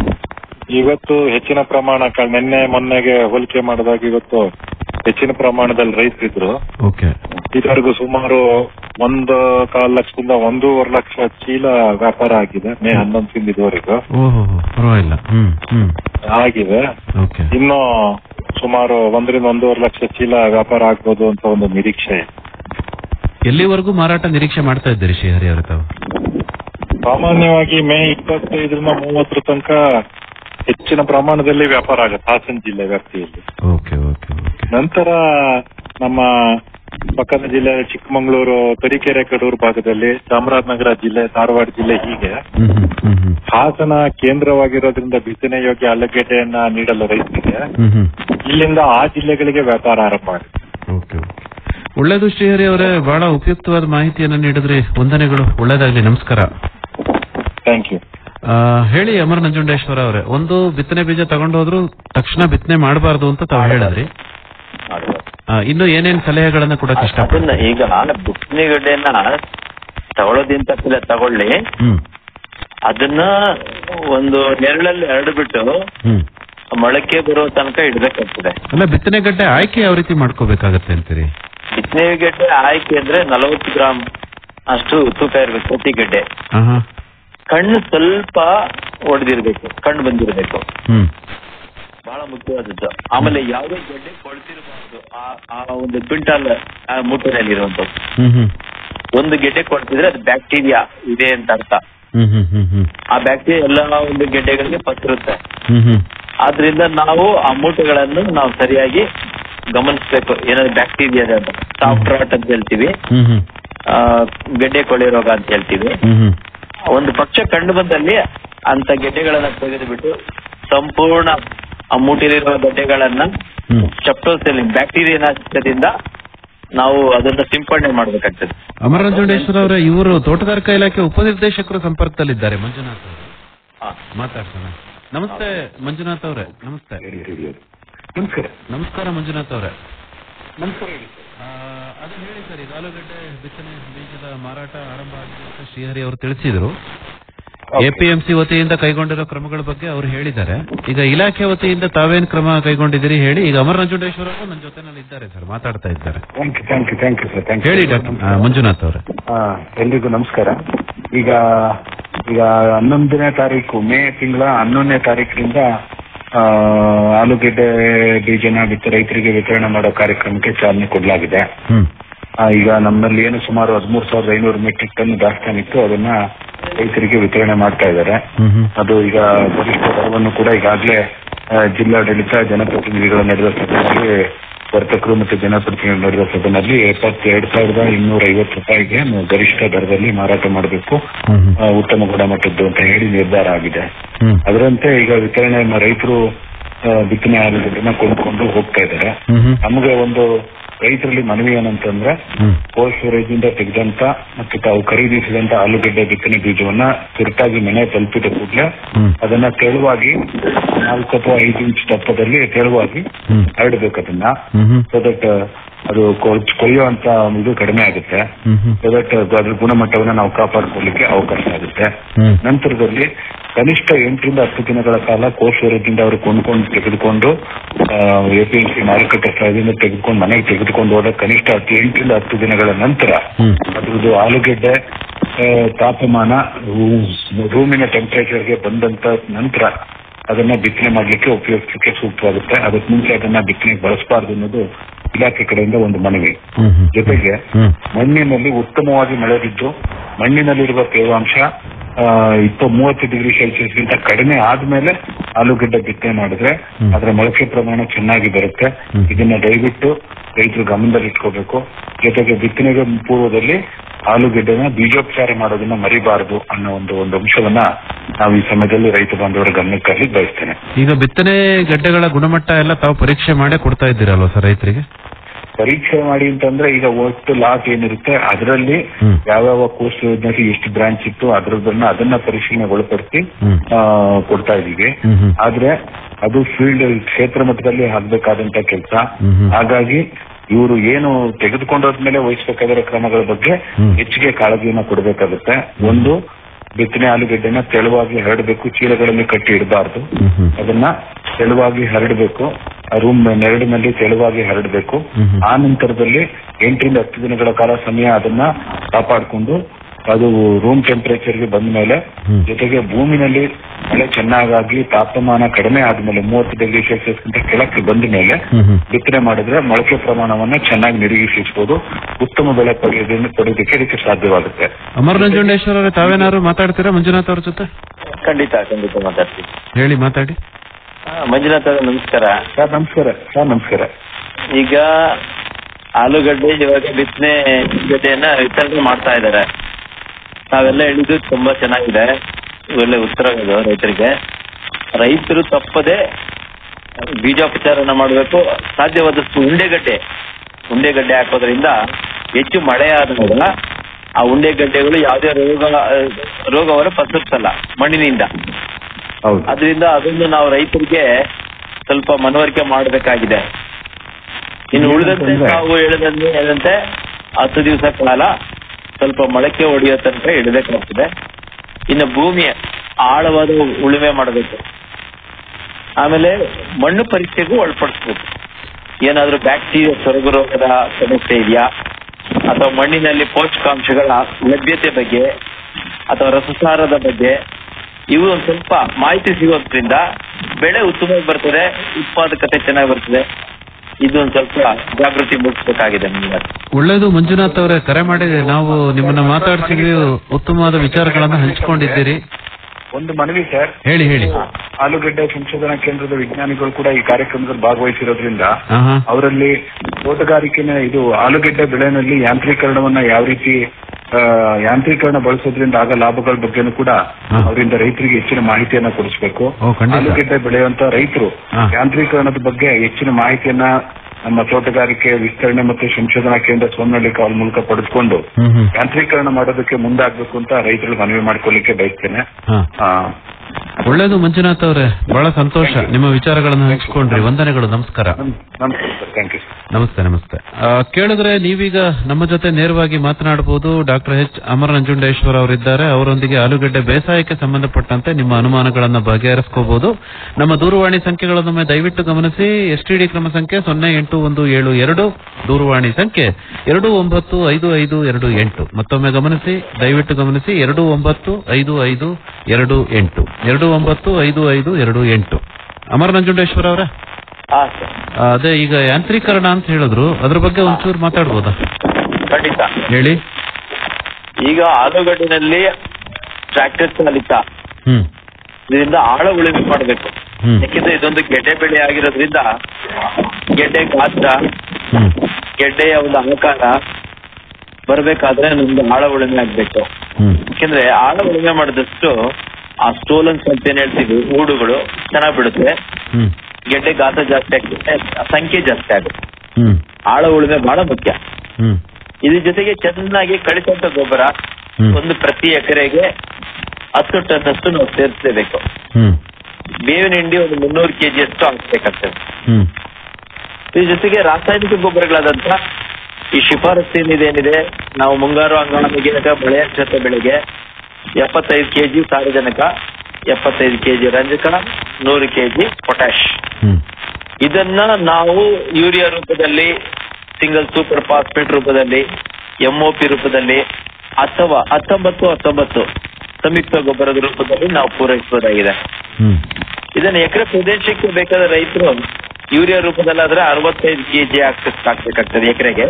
ಇವತ್ತು ಹೆಚ್ಚಿನ ಪ್ರಮಾಣ ಕ- ನಿನ್ನೆ ಮೊನ್ನೆಗೆ ಹೋಲಿಕೆ ಮಾಡಿದಾಗ ಇವತ್ತು ಹೆಚ್ಚಿನ ಪ್ರಮಾಣದಲ್ಲಿ ರೈತರಿದ್ರು ಓಕೆ ಇದುವರೆಗೂ ಸುಮಾರು ಒಂದು ಕಾಲ್ ಲಕ್ಷದಿಂದ ಒಂದೂವರೆ ಲಕ್ಷ ಚೀಲ ವ್ಯಾಪಾರ ಆಗಿದೆ ಮೇ ಹನ್ನೊಂದರಿಂದ ಇದುವರೆಗೂ ಓಹೋ ಪರವಾಗಿಲ್ಲ ಹ್ಮ್ ಹ್ಮ್ ಆಗಿದೆ ಓಕೆ ಇನ್ನು ಸುಮಾರು ಒಂದರಿಂದ ಒಂದೂವರೆ ಲಕ್ಷ ಚೀಲ ವ್ಯಾಪಾರ ಆಗ್ಬೋದು ಅಂತ ಒಂದು ನಿರೀಕ್ಷೆ ಇದೆ. ಎಲ್ಲಿವರೆಗೂ ಮಾರಾಟ ನಿರೀಕ್ಷೆ ಮಾಡ್ತಾ ಇದ್ದೀರಿ ಶ್ರೀಹರಿ ಅವರೇ ತಾವು ಸಾಮಾನ್ಯವಾಗಿ ಮೇ ಇಪ್ಪತ್ತೈದರಿಂದ ಮೂವತ್ತರ ತನಕ ಹೆಚ್ಚಿನ ಪ್ರಮಾಣದಲ್ಲಿ ವ್ಯಾಪಾರ ಆಗುತ್ತೆ ಹಾಸನ ಜಿಲ್ಲೆ ವ್ಯಾಪ್ತಿಯಲ್ಲಿ ಓಕೆ ಓಕೆ ಓಕೆ ನಂತರ ನಮ್ಮ ಪಕ್ಕದ ಜಿಲ್ಲೆ ಚಿಕ್ಕಮಗಳೂರು ತರೀಕೆರೆ ಕಡೂರು ಭಾಗದಲ್ಲಿ ಚಾಮರಾಜನಗರ ಜಿಲ್ಲೆ ಧಾರವಾಡ ಜಿಲ್ಲೆ ಹೀಗೆ ಹ್ಮ್ ಹ್ಮ್ ಹ್ಮ್ ಹ್ಮ್ ಹಾಸನ ಕೇಂದ್ರವಾಗಿರೋದ್ರಿಂದ ಬಿತ್ತನೆ ಯೋಗ್ಯ ಆಲೂಗೆಡ್ಡೆಯನ್ನ ನೀಡಲು ರೈತರಿಗೆ ಹ್ಮ್ ಹ್ಮ್ ಇಲ್ಲಿಂದ ಆ ಜಿಲ್ಲೆಗಳಿಗೆ ವ್ಯಾಪಾರ ಆರಂಭ ಆಗುತ್ತೆ ಓಕೆ ಓಕೆ ಒಳ್ಳೇದು ಶ್ರೀಹರಿ ಅವರೇ ಬಹಳ ಉಪಯುಕ್ತವಾದ ಮಾಹಿತಿಯನ್ನ ನೀಡಿದ್ರಿ ವಂದನೆಗಳು ಒಳ್ಳೇದಾಗ್ಲಿ ನಮಸ್ಕಾರ ಥ್ಯಾಂಕ್ ಯು ಆ, ಹೇಳಿ ಅಮರ ನಂಜುಂಡೇಶ್ವರ ಅವರೇ ಒಂದು ಬಿತ್ತನೆ ಬೀಜ ತಗೊಂಡು ಹೋದ್ರು ತಕ್ಷಣ ಬಿತ್ತನೆ ಮಾಡಬಾರ್ದು ಅಂತ ತಾವು ಹೇಳಿದ್ರಿ ಆ, ಇನ್ನು ಏನೇನ್ ಸಲಹೆಗಳನ್ನ ಕೊಡಕ್ ಅದನ್ನ ಇಷ್ಟಪಡ್ತೀನಿ ಈಗ ಬಿತ್ತನೆಗಡ್ಡೆನ ತಗೊಳ್ಳೋದಿಂತ ತಗೊಳ್ಳಿ ಹ್ಮ್ ಅದನ್ನ ಒಂದು ನೆರಳಲ್ಲಿ ಹರಡ್ಬಿಟ್ಟು ಹ್ಮ್ ಮೊಳಕೆ ಬರೋ ತನಕ ಇಡ್ಬೇಕಾಗ್ತದೆ ಅಲ್ಲ ಬಿತ್ತನೆ ಗಡ್ಡೆ ಆಯ್ಕೆ ಯಾವ ರೀತಿ ಮಾಡ್ಕೋಬೇಕಾಗತ್ತೆ ಅಂತೀರಿ ಬಿತ್ತನೆಗಡ್ಡೆ ಆಯ್ಕೆ ಅಂದ್ರೆ ನಲವತ್ತು ಗ್ರಾಮ್ ಅಷ್ಟು ತೂಕ ಇರ್ಬೇಕು ಪ್ರತಿ ಗಡ್ಡೆ ಆಹಾ ಕಣ್ಣು ಸ್ವಲ್ಪ ಒಡೆದಿರ್ಬೇಕು ಕಣ್ಣು ಬಂದಿರಬೇಕು ಹ್ಮ್ ಬಹಳ ಮುಖ್ಯವಾದದ್ದು ಆಮೇಲೆ ಯಾವುದೇ ಗಡ್ಡೆ ಕೊಳ್ತಿರಬಾರ್ದು ಆ ಆ ಒಂದು ಕ್ವಿಂಟಾಲ್ ಮೂಟೆನಲ್ಲಿರುವಂತದ್ದು ಹ್ಮ್ ಹ್ಮ್ ಒಂದು ಗೆಡ್ಡೆ ಕೊಡ್ತಿದ್ರೆ ಅದು ಬ್ಯಾಕ್ಟೀರಿಯಾ ಇದೆ ಅಂತ ಅರ್ಥ ಹ್ಮ್ ಹ್ಮ್ ಹ್ಮ್ ಹ್ಮ್ ಆ ಬ್ಯಾಕ್ಟೀರಿಯಾ ಎಲ್ಲ ಒಂದು ಗೆಡ್ಡೆಗಳಿಗೆ ಪಸರುತ್ತೆ ಹ್ಮ್ ಹ್ಮ್ ಆದ್ರಿಂದ ನಾವು ಆ ಮೂಟೆಗಳನ್ನು ನಾವು ಸರಿಯಾಗಿ ಗಮನಿಸಬೇಕು ಏನಾದ್ರು ಬ್ಯಾಕ್ಟೀರಿಯಾ ಇದೆ ಅಂತ ಸಾಫ್ಟ್ ರಾಟ್ ಅಂತ ಹೇಳ್ತೀವಿ ಹ್ಮ್ ಹ್ಮ್ ಆ, ಗೆಡ್ಡೆ ಕೊಳೆ ರೋಗ ಅಂತ ಹೇಳ್ತೀವಿ ಹ್ಮ್ ಹ್ಮ್ ಒಂದು ಪಕ್ಷ ಕಂಡು ಬಂದಲ್ಲಿ ಅಂತ ಗೆಡ್ಡೆಗಳನ್ನ ತೆಗೆದುಬಿಟ್ಟು ಸಂಪೂರ್ಣ ಆ ಮೂಟೆಲಿರುವ ಗೆಡ್ಡೆಗಳನ್ನ ಹ್ಮ್ ಚಪ್ಟೋಸೆಲಿನ್ ಬ್ಯಾಕ್ಟೀರಿಯಾ ನಾಶಕದಿಂದ ನಾವು ಅದನ್ನ ಸಿಂಪಡಣೆ ಮಾಡ್ಬೇಕಾಗ್ತದೆ ಅಮರನಂಜುಂಡೇಶ್ವರ ಅವರೇ ಇವರು ತೋಟಗಾರಿಕಾ ಇಲಾಖೆ ಉಪನಿರ್ದೇಶಕರು ಸಂಪರ್ಕದಲ್ಲಿದ್ದಾರೆ ಮಂಜುನಾಥ್ ಅವರು ಹಾ. ಮಾತಾಡ್ಸೋಣ ನಮಸ್ತೆ ಮಂಜುನಾಥ್ ಅವರೇ ನಮಸ್ತೆ ನಮಸ್ಕಾರ ನಮಸ್ಕಾರ ಮಂಜುನಾಥ್ ಅವರೇ ನಮಸ್ಕಾರ ಆ, ಅದು ಹೇಳಿ ಸರ್ ಈಗ ಆಲೂಗಡ್ಡೆ ಬಿತ್ತನೆ ಬೀಜದ ಮಾರಾಟ ಆರಂಭ ಆಗಿದೆ ಅಂತ ಶ್ರೀಹರಿ ಅವರು ತಿಳಿಸಿದ್ರು ಎಪಿಎಂಸಿ ವತಿಯಿಂದ ಕೈಗೊಂಡಿರೋ ಕ್ರಮಗಳ ಬಗ್ಗೆ ಅವರು ಹೇಳಿದ್ದಾರೆ ಈಗ ಇಲಾಖೆ ವತಿಯಿಂದ ತಾವೇನ್ ಕ್ರಮ ಕೈಗೊಂಡಿದ್ದೀರಿ ಹೇಳಿ ಈಗ ಅಮರ ನಂಜುಂಡೇಶ್ವರ ಅವರು ನನ್ನ ಜೊತೆನಲ್ಲಿ ಇದ್ದಾರೆ ಸರ್ ಮಾತಾಡ್ತಾ ಇದ್ದಾರೆ thank you thank you thank you sir thank you ಹೇಳಿ ಡಾಕ್ಟರ್ ಮಂಜುನಾಥ್ ಅವರೇ ಎಲ್ರಿಗೂ ನಮಸ್ಕಾರ ಈಗ ಈಗ ಹನ್ನೊಂದನೇ ತಾರೀಕು ಮೇ ತಿಂಗಳ ಹನ್ನೊಂದನೇ ತಾರೀಕಿನಿಂದ ಆ, ಆಲೂಗೆಡ್ಡೆ ಬೀಜನ ಬಿತ್ತು ರೈತರಿಗೆ ವಿತರಣೆ ಮಾಡೋ ಕಾರ್ಯಕ್ರಮಕ್ಕೆ ಚಾಲನೆ ಕೊಡಲಾಗಿದೆ ಹ್ಮ್ ಆ, ಈಗ ನಮ್ಮಲ್ಲಿ ಏನು ಸುಮಾರು ಹದಿಮೂರು ಸಾವಿರದ ಐನೂರು ಮೆಟ್ರಿಕ್ ಟನ್ ದಾಸ್ತಾನು ಇತ್ತು ಅದನ್ನ ರೈತರಿಗೆ ವಿತರಣೆ ಮಾಡ್ತಾ ಇದ್ದಾರೆ ಹ್ಮ್ ಹ್ಮ್ ಅದು ಈಗ ಗರಿಷ್ಠ ದರವನ್ನು ಕೂಡ ಈಗಾಗಲೇ ಜಿಲ್ಲಾಡಳಿತ ಜನಪ್ರತಿನಿಧಿಗಳ ನಡೆದ ಸಭೆಯಲ್ಲಿ ವರ್ತಕರು ಮತ್ತು ಜನಪ್ರತಿನಿಧಿಗಳು ನಡೆದ ಸಭೆಯಲ್ಲಿ ಎಪ್ಪತ್ತೆರಡು ಸಾವಿರದ ಇನ್ನೂರ ಐವತ್ತು ರೂಪಾಯಿಗೆ ಗರಿಷ್ಠ ದರದಲ್ಲಿ ಮಾರಾಟ ಮಾಡಬೇಕು ಹ್ಮ್ ಹ್ಮ್. ಆ, ಉತ್ತಮ ಗುಣಮಟ್ಟದ್ದು ಅಂತ ಹೇಳಿ ನಿರ್ಧಾರ ಆಗಿದೆ ಹ್ಮ್ ಅದರಂತೆ ಈಗ ವಿತರಣೆ ರೈತರು ಆ, ಬಿತ್ತನೆ ಆಲೂಗಡ್ಡೆನ ಕೊಂಡ್ಕೊಂಡು ಹೋಗ್ತಾ ಇದ್ದಾರೆ ಹ್ಮ್ ಹ್ಮ್. ನಮಗೆ ಒಂದು ರೈತರಲ್ಲಿ ಮನವಿ ಏನಂತಂದ್ರೆ ಹ್ಮ್. ಕೋಲ್ಡ್ ಸ್ಟೋರೇಜ್ ಇಂದ ತೆಗೆದಂತ ಮತ್ತು ತಾವು ಖರೀದಿಸಿದಂತ ಆಲೂಗಡ್ಡೆ ಬಿತ್ತನೆ ಬೀಜವನ್ನ ತುರ್ತಾಗಿ ಮನೆ ತಲುಪಿದ ಕೂಡಲೇ ಹ್ಮ್. ಅದನ್ನ ತೆಳುವಾಗಿ ನಾಲ್ಕು ಅಥವಾ ಐದು ಇಂಚ್ ದಪ್ಪದಲ್ಲಿ ತೆಳುವಾಗಿ ಹ್ಮ್. ಹರಡ್ಬೇಕು ಅದನ್ನ ಹ್ಮ್ ಹ್ಮ್. ಸೊ ದಟ್ ಅದು ಕೊಳ್- ಕೊಯ್ಯುವಂತ ಇದು ಕಡಿಮೆ ಆಗುತ್ತೆ ಹ್ಮ್ ಹ್ಮ್. ಸೊ ದಟ್ ಅದ್ರ ಗುಣಮಟ್ಟವನ್ನ ನಾವು ಕಾಪಾಡ್ಕೊಳ್ಳಿಕ್ಕೆ ಅವಕಾಶ ಆಗುತ್ತೆ ಹ್ಮ್. ನಂತರದಲ್ಲಿ ಕನಿಷ್ಠ ಎಂಟರಿಂದ ಹತ್ತು ದಿನಗಳ ಕಾಲ ಕೋಲ್ಡ್ ಸ್ಟೋರೇಜ್ ಇಂದ ಅವರು ಕೊಂಡ್ಕೊಂಡು ತೆಗೆದುಕೊಂಡು ಎಪಿಎಂಸಿ ಮಾರುಕಟ್ಟೆ ಸ್ಥಳದಿಂದ ತೆಗೆದುಕೊಂಡು ಮನೆಗೆ ತೆಗೆದುಕೊಂಡು ಹೋದ ಕನಿಷ್ಠ ಹತ್ತು ಎಂಟರಿಂದ ಹತ್ತು ದಿನಗಳ ನಂತರ ಹ್ಮ್. ಅದ್ರದ್ದು ಆಲೂಗೆಡ್ಡೆ ಆ, ತಾಪಮಾನ ರೂ- ರೂಮಿನ ಟೆಂಪರೇಚರ್ಗೆ ಬಂದಂತ ನಂತರ ಅದನ್ನ ಬಿತ್ತನೆ ಮಾಡ್ಲಿಕ್ಕೆ ಉಪಯೋಗಿಸಲಿಕ್ಕೆ ಸೂಕ್ತವಾಗುತ್ತೆ ಅದಕ್ಕೆ ಮುಂಚೆ ಅದನ್ನ ಬಿತ್ತನೆಗೆ ಬಳಸಬಾರ್ದು ಅನ್ನೋದು ಇಲಾಖೆ ಕಡೆಯಿಂದ ಒಂದು ಮನವಿ ಹ್ಮ್ ಹ್ಮ್. ಜೊತೆಗೆ ಹ್ಮ್. ಮಣ್ಣಿನಲ್ಲಿ ಉತ್ತಮವಾಗಿ ಮಳೆ ಬಿದ್ದು ಮಣ್ಣಿನಲ್ಲಿರುವ ತೇವಾಂಶ ಆ, ಇಪ್ಪ ಮೂವತ್ತು ಡಿಗ್ರಿ ಸೆಲ್ಸಿಯಸ್ ಗಿಂತ ಕಡಿಮೆ ಆದ್ಮೇಲೆ ಆಲೂಗಡ್ಡೆ ಬಿತ್ತನೆ ಮಾಡಿದ್ರೆ ಹ್ಮ್. ಅದರ ಮೊಳಕೆ ಪ್ರಮಾಣ ಚೆನ್ನಾಗಿ ಬರುತ್ತೆ ಹ್ಮ್. ಇದನ್ನ ದಯವಿಟ್ಟು ರೈತರು ಗಮನದಲ್ಲಿ ಇಟ್ಕೋಬೇಕು ಜೊತೆಗೆ ಬಿತ್ತನೆಗೆ ಪೂರ್ವದಲ್ಲಿ ಆಲೂಗೆಡ್ಡೆನ ಬೀಜೋಪಚಾರ ಮಾಡೋದನ್ನ ಮರಿಬಾರದು ಅನ್ನೋ ಒಂದು ಒಂದು ಅಂಶವನ್ನ ನಾವು ಈ ಸಮಯದಲ್ಲಿ ರೈತ ಬಾಂಧವರ ಗಮನಕ್ಕೆ ತರಲಿಕ್ಕೆ ಬಯಸ್ತೇನೆ ಈಗ ಬಿತ್ತನೆ ಗಡ್ಡೆಗಳ ಗುಣಮಟ್ಟ ಎಲ್ಲ ತಾವು ಪರೀಕ್ಷೆ ಮಾಡೇ ಕೊಡ್ತಾ ಇದ್ದೀರಲ್ವಾ ಸರ್ ರೈತರಿಗೆ ಪರೀಕ್ಷೆ ಮಾಡಿ ಅಂತಂದ್ರೆ ಈಗ ಒಟ್ಟು ಲಾಟ್ ಏನಿರುತ್ತೆ ಅದರಲ್ಲಿ ಹ್ಮ್. ಯಾವ್ಯಾವ ಕೋರ್ಸ್ ಯೋಜನೆಗೆ ಎಷ್ಟು ಬ್ರಾಂಚ್ ಇತ್ತು ಅದರದನ್ನ ಅದನ್ನ ಪರಿಶೀಲನೆ ಒಳಪಡಿಸಿ ಹ್ಮ್. ಆ, ಕೊಡ್ತಾ ಇದೀವಿ ಹ್ಮ್ ಹ್ಮ್. ಆದ್ರೆ ಅದು ಫೀಲ್ಡ್ ಕ್ಷೇತ್ರ ಮಟ್ಟದಲ್ಲಿ ಆಗ್ಬೇಕಾದಂತ ಕೆಲಸ ಹ್ಮ್ ಹ್ಮ್. ಹಾಗಾಗಿ ಇವರು ಏನು ತೆಗೆದುಕೊಂಡೋದ್ಮೇಲೆ ವಹಿಸಬೇಕಾಗಿರೋ ಕ್ರಮಗಳ ಬಗ್ಗೆ ಹ್ಮ್. ಹೆಚ್ಚಿಗೆ ಕಾಳಜಿಯನ್ನ ಕೊಡಬೇಕಾಗುತ್ತೆ ಒಂದು ಬಿತ್ತನೆ ಆಲೂಗೆಡ್ಡೆನ ತೆಳುವಾಗಿ ಹರಡಬೇಕು ಚೀಲಗಳಲ್ಲಿ ಕಟ್ಟಿ ಇಡಬಾರ್ದು ಹ್ಮ್ ಹ್ಮ್. ಅದನ್ನ ತೆಳುವಾಗಿ ಹರಡಬೇಕು ರೂಮ್ ನೆರಳಿನಲ್ಲಿ ತೆಳುವಾಗಿ ಹರಡಬೇಕು ಹ್ಮ್ ಹ್ಮ್. ಆ ನಂತರದಲ್ಲಿ ಎಂಟರಿಂದ ಹತ್ತು ದಿನಗಳ ಕಾಲ ಸಮಯ ಅದನ್ನ ಕಾಪಾಡಿಕೊಂಡು ಅದು ರೂಮ್ ಟೆಂಪರೇಚರ್ಗೆ ಬಂದ ಮೇಲೆ ಹ್ಮ್. ಜೊತೆಗೆ ಭೂಮಿನಲ್ಲಿ ಮಳೆ ಚೆನ್ನಾಗಾಗಿ ತಾಪಮಾನ ಕಡಿಮೆ ಆದ್ಮೇಲೆ ಮೂವತ್ತು ಡಿಗ್ರಿ ಸೆಲ್ಸಿಯಸ್ ಗಿಂತ ಕೆಳಕ್ಕೆ ಬಂದ ಮೇಲೆ ಹ್ಮ್ ಹ್ಮ್. ಬಿತ್ತನೆ ಮಾಡಿದ್ರೆ ಮೊಳಕೆ ಪ್ರಮಾಣವನ್ನ ಚೆನ್ನಾಗಿ ನಿರೀಕ್ಷಿಸಬಹುದು ಉತ್ತಮ ಬೆಳೆ ಪಡೆಯೋದನ್ನು ಪಡೆಯೋದಕ್ಕೆ ಇದಕ್ಕೆ ಸಾಧ್ಯವಾಗುತ್ತೆ ಅಮರ್ ನಂಜುಂಡೇಶ್ವರ ಅವರೇ ತಾವೇನಾದ್ರು ಮಾತಾಡ್ತೀರಾ ಮಂಜುನಾಥ್ ಅವ್ರ ಜೊತೆ ಖಂಡಿತ ಖಂಡಿತ ಮಾತಾಡ್ತೀನಿ ಹೇಳಿ ಮಾತಾಡಿ ಆ, ಮಂಜುನಾಥ್ ಅವರೇ ನಮಸ್ಕಾರ ಸರ್ ನಮಸ್ಕಾರ ಸರ್ ನಮಸ್ಕಾರ ಈಗ ಆಲೂಗಡ್ಡೆ ಇವಾಗ ಬಿತ್ತನೆ ಗಡ್ಡೆಯನ್ನ ವಿತರಣೆ ಮಾಡ್ತಾ ಇದ್ದಾರೆ ನಾವೆಲ್ಲ ಹೇಳಿದ್ದು ತುಂಬಾ ಚೆನ್ನಾಗಿದೆ ಒಳ್ಳೆ ಉತ್ತರ ಇದು ರೈತರಿಗೆ ರೈತರು ತಪ್ಪದೆ ಬೀಜೋಪಚಾರನ ಮಾಡಬೇಕು ಸಾಧ್ಯವಾದಷ್ಟು ಉಂಡೆಗಡ್ಡೆ ಉಂಡೆಗಡ್ಡೆ ಹಾಕೋದ್ರಿಂದ ಹೆಚ್ಚು ಮಳೆ ಆದಾಗ ಆ ಉಂಡೆಗಡ್ಡೆಗಳು ಯಾವುದೇ ರೋಗ ರೋಗವನ್ನು ಪಸರಿಸಲ್ಲ ಮಣ್ಣಿನಿಂದ ಹೌದು ಅದರಿಂದ ಅದನ್ನು ನಾವು ರೈತರಿಗೆ ಸ್ವಲ್ಪ ಮನವರಿಕೆ ಮಾಡಬೇಕಾಗಿದೆ ಇನ್ನು ಉಳಿದಂತೆ ಏನಂತಂದ್ರೆ- ನಾವು ಹೇಳಿದಂತೆ ಹೇಳಿದಂತೆ ಹತ್ತು ದಿವಸ ಕಾಲ ಸ್ವಲ್ಪ ಮೊಳಕೆ ಹೊಡೆಯೋ ತನಕ ಇಡಬೇಕಾಗ್ತದೆ ಇನ್ನು ಭೂಮಿ ಆಳವಾದ ಉಳುಮೆ ಮಾಡಬೇಕು ಆಮೇಲೆ ಮಣ್ಣು ಪರೀಕ್ಷೆಗೂ ಒಳಪಡಿಸ್ಬೇಕು ಏನಾದ್ರೂ ಬ್ಯಾಕ್ಟೀರಿಯಾ ಸೊರಗು ರೋಗದ ಸಮಸ್ಯೆ ಇದೆಯಾ ಅಥವಾ ಮಣ್ಣಿನಲ್ಲಿ ಪೋಷಕಾಂಶಗಳ ಲಭ್ಯತೆ ಬಗ್ಗೆ ಅಥವಾ ರಸಸಾರದ ಬಗ್ಗೆ ಇವು ಒಂದು ಸ್ವಲ್ಪ ಮಾಹಿತಿ ಸಿಗೋದ್ರಿಂದ ಬೆಳೆ ಉತ್ತಮವಾಗಿ ಬರ್ತದೆ ಉತ್ಪಾದಕತೆ ಚೆನ್ನಾಗಿ ಬರ್ತದೆ ಇದು ಒಂದು ಸ್ವಲ್ಪ ಜಾಗೃತಿ ಮೂಡಿಸಬೇಕಾಗಿದೆ ನಿಮಗೆ ಒಳ್ಳೇದು ಮಂಜುನಾಥ್ ಅವರೇ ಕರೆ ಮಾಡಿ ನಾವು ನಿಮ್ಮನ್ನ ಮಾತಾಡ್ಸಿದ್ವಿ ಉತ್ತಮವಾದ ವಿಚಾರಗಳನ್ನ ಹಂಚಿಕೊಂಡಿದ್ದೀರಿ ಒಂದು ಮನವಿ ಸರ್ ಹೇಳಿ ಹೇಳಿ ಆಲೂಗಡ್ಡೆ ಸಂಶೋಧನಾ ಕೇಂದ್ರದ ವಿಜ್ಞಾನಿಗಳು ಕೂಡ ಈ ಕಾರ್ಯಕ್ರಮದಲ್ಲಿ ಭಾಗವಹಿಸಿರೋದ್ರಿಂದ ಹಾ ಹಾ ಅವರಲ್ಲಿ ತೋಟಗಾರಿಕೆನ ಇದು ಆಲೂಗೆಡ್ಡೆ ಬೆಳೆನಲ್ಲಿ ಯಾಂತ್ರೀಕರಣವನ್ನ ಯಾವ ರೀತಿ ಆ, ಯಾಂತ್ರೀಕರಣ ಬಳಸೋದ್ರಿಂದ ಆಗ ಲಾಭಗಳ ಬಗ್ಗೆನೂ ಕೂಡ ಹಾ. ಅವರಿಂದ ರೈತರಿಗೆ ಹೆಚ್ಚಿನ ಮಾಹಿತಿಯನ್ನ ಕೊಡಿಸಬೇಕು ಓ, ಖಂಡಿತ. ಆಲೂಗೆಡ್ಡೆ ಬೆಳೆಯುವಂತ ರೈತರು ಹಾ. ಯಾಂತ್ರೀಕರಣದ ಬಗ್ಗೆ ಹೆಚ್ಚಿನ ಮಾಹಿತಿಯನ್ನ ನಮ್ಮ ತೋಟಗಾರಿಕೆ ವಿಸ್ತರಣೆ ಮತ್ತು ಸಂಶೋಧನಾ ಕೇಂದ್ರ ಸೋಮನಹಳ್ಳಿ ಕಾಲ್ ಮೂಲಕ ಪಡೆದುಕೊಂಡು ಹ್ಮ್ ಹ್ಮ್ ಯಾಂತ್ರೀಕರಣ ಮಾಡೋದಕ್ಕೆ ಮುಂದಾಗಬೇಕು ಅಂತ ರೈತರು ಮನವಿ ಮಾಡ್ಕೊಳ್ಳಿಕ್ಕೆ ಬಯಸ್ತೇನೆ ಹಾ ಆ, ಒಳ್ಳೇದು ಮಂಜುನಾಥ್ ಅವರೇ ಬಹಳ ಸಂತೋಷ ನಿಮ್ಮ ವಿಚಾರಗಳನ್ನು ಹಂಚಿಕೊಂಡ್ರಿ ವಂದನೆಗಳು ನಮಸ್ಕಾರ ನಮ್- ನಮಸ್ತೆ ಸರ್ ಥ್ಯಾಂಕ್ ಯು ನಮಸ್ತೆ ನಮಸ್ತೆ ಆ, ಕೇಳಿದ್ರೆ ನೀವೀಗ ನಮ್ಮ ಜೊತೆ ನೇರವಾಗಿ ಮಾತನಾಡಬಹುದು ಡಾಕ್ಟರ್ ಎಚ್ ಅಮರ ನಂಜುಂಡೇಶ್ವರ ಅವರಿದ್ದಾರೆ ಅವರೊಂದಿಗೆ ಆಲೂಗಡ್ಡೆ ಬೇಸಾಯಕ್ಕೆ ಸಂಬಂಧಪಟ್ಟಂತೆ ನಿಮ್ಮ ಅನುಮಾನಗಳನ್ನ ಬಗೆಹರಿಸ್ಕೋಬಹುದು ನಮ್ಮ ದೂರವಾಣಿ ಸಂಖ್ಯೆಗಳನ್ನೊಮ್ಮೆ ದಯವಿಟ್ಟು ಗಮನಿಸಿ ಎಸ್ಟಿಡಿ ಕ್ರಮ ಸಂಖ್ಯೆ ಸೊನ್ನೆ ಎಂಟು ಒಂದು ಏಳು ಎರಡು ದೂರವಾಣಿ ಸಂಖ್ಯೆ ಎರಡು ಒಂಬತ್ತು ಐದು ಐದು ಎರಡು ಎಂಟು ಮತ್ತೊಮ್ಮೆ ಗಮನಿಸಿ ದಯವಿಟ್ಟು ಗಮನಿಸಿ ಎರಡು ಒಂಬತ್ತು ಐದು ಐದು ಎರಡು ಎಂಟು ಎರಡು ಒಂಬತ್ತು ಐದು ಐದು ಎರಡು ಎಂಟು ಅಮರ ನಂಜುಂಡೇಶ್ವರ ಅವರೇ ಹಾ ಸರ್ ಆ, ಅದೇ ಈಗ ಯಾಂತ್ರೀಕರಣ ಅಂತ ಹೇಳಿದ್ರು ಅದ್ರ ಬಗ್ಗೆ ಒಂಚೂರು ಮಾತಾಡ್ಬೋದಾ ಖಂಡಿತ ಹೇಳಿ ಈಗ ಆಲೂಗಡ್ಡಿನಲ್ಲಿ ಟ್ರ್ಯಾಕ್ಟರ್ ಚಾಲಿತ ಹ್ಮ್ ಇದರಿಂದ ಆಳ ಉಳುಮೆ ಮಾಡಬೇಕು ಹ್ಮ್ ಯಾಕೆಂದ್ರೆ ಇದೊಂದು ಗೆಡ್ಡೆ ಬೆಳೆ ಆಗಿರೋದ್ರಿಂದ ಗೆಡ್ಡೆ ಗಾತ್ರ ಹ್ಮ್ ಗೆಡ್ಡೆಯ ಒಂದು ಆಕಾರ ಬರ್ಬೇಕಾದ್ರೆ ನಮ್ದು ಆಳ ಉಳುಮೆ ಆಗ್ಬೇಕು ಹ್ಮ್ ಯಾಕೆಂದ್ರೆ ಆಳ ಉಳುಮೆ ಮಾಡಿದಷ್ಟು ಆ ಸ್ಟೋಲನ್ಸ್ ಅಂತ ಏನ್ ಹೇಳ್ತೀವಿ ಊಡುಗಳು ಚೆನ್ನಾಗ್ ಬಿಡುತ್ತೆ ಹ್ಮ್ ಗೆಡ್ಡೆ ಗಾತ್ರ ಜಾಸ್ತಿ ಆಗ್ತದೆ ಸಂಖ್ಯೆ ಜಾಸ್ತಿ ಆಗುತ್ತೆ ಹ್ಮ್ ಆಳ ಉಳುಮೆ ಬಹಳ ಮುಖ್ಯ ಹ್ಮ್ ಇದ್ರ ಜೊತೆಗೆ ಚೆನ್ನಾಗಿ ಕಳಿಸಂತ ಗೊಬ್ಬರ ಹ್ಮ್. ಒಂದು ಪ್ರತಿ ಎಕರೆಗೆ ಹತ್ತು ಟನ್ ಅಷ್ಟು ನಾವು ಸೇರಿಸಲೇಬೇಕು ಹ್ಮ್ ಬೇವಿನ ಹಿಂಡಿ ಒಂದು ಮುನ್ನೂರು ಕೆಜಿ ಅಷ್ಟು ಹಾಕ್ಬೇಕಾಗ್ತದೆ ಹ್ಮ್ ಇದ್ರ ಜೊತೆಗೆ ರಾಸಾಯನಿಕ ಗೊಬ್ಬರಗಳಾದಂತ ಈ ಶಿಫಾರಸ್ಸು ಏನಿದೆ ನಾವು ಮುಂಗಾರು ಹಂಗಾಮಿಗೆ ಮಳೆಯ ಜೊತೆ ಬೆಳೆಗೆ ಎಪ್ಪತ್ತೈದು ಕೆಜಿ ಸಾರಜನಕ ಎಪ್ಪತ್ತೈದು ಕೆಜಿ ರಂಜಕ ನೂರು ಕೆಜಿ ಪೊಟ್ಯಾಶ್ ಹ್ಮ್ ಇದನ್ನ ನಾವು ಯೂರಿಯಾ ರೂಪದಲ್ಲಿ ಸಿಂಗಲ್ ಸೂಪರ್ ಫಾಸ್ಫೇಟ್ ರೂಪದಲ್ಲಿ ಎಂಒಪಿ ರೂಪದಲ್ಲಿ ಅಥವಾ ಹತ್ತೊಂಬತ್ತು ಹತ್ತೊಂಬತ್ತು ಸಂಯುಕ್ತ ಗೊಬ್ಬರದ ರೂಪದಲ್ಲಿ ನಾವು ಪೂರೈಸಬಹುದಾಗಿದೆ ಹ್ಮ್ ಇದನ್ನ ಎಕರೆ ಪ್ರದೇಶಕ್ಕೆ ಬೇಕಾದ ರೈತರು ಯೂರಿಯಾ ರೂಪದಲ್ಲಾದ್ರೆ ಅರವತ್ತೈದು ಕೆಜಿ ಹಾಕ್ಬೇಕಾಗ್ತದೆ ಎಕರೆಗೆ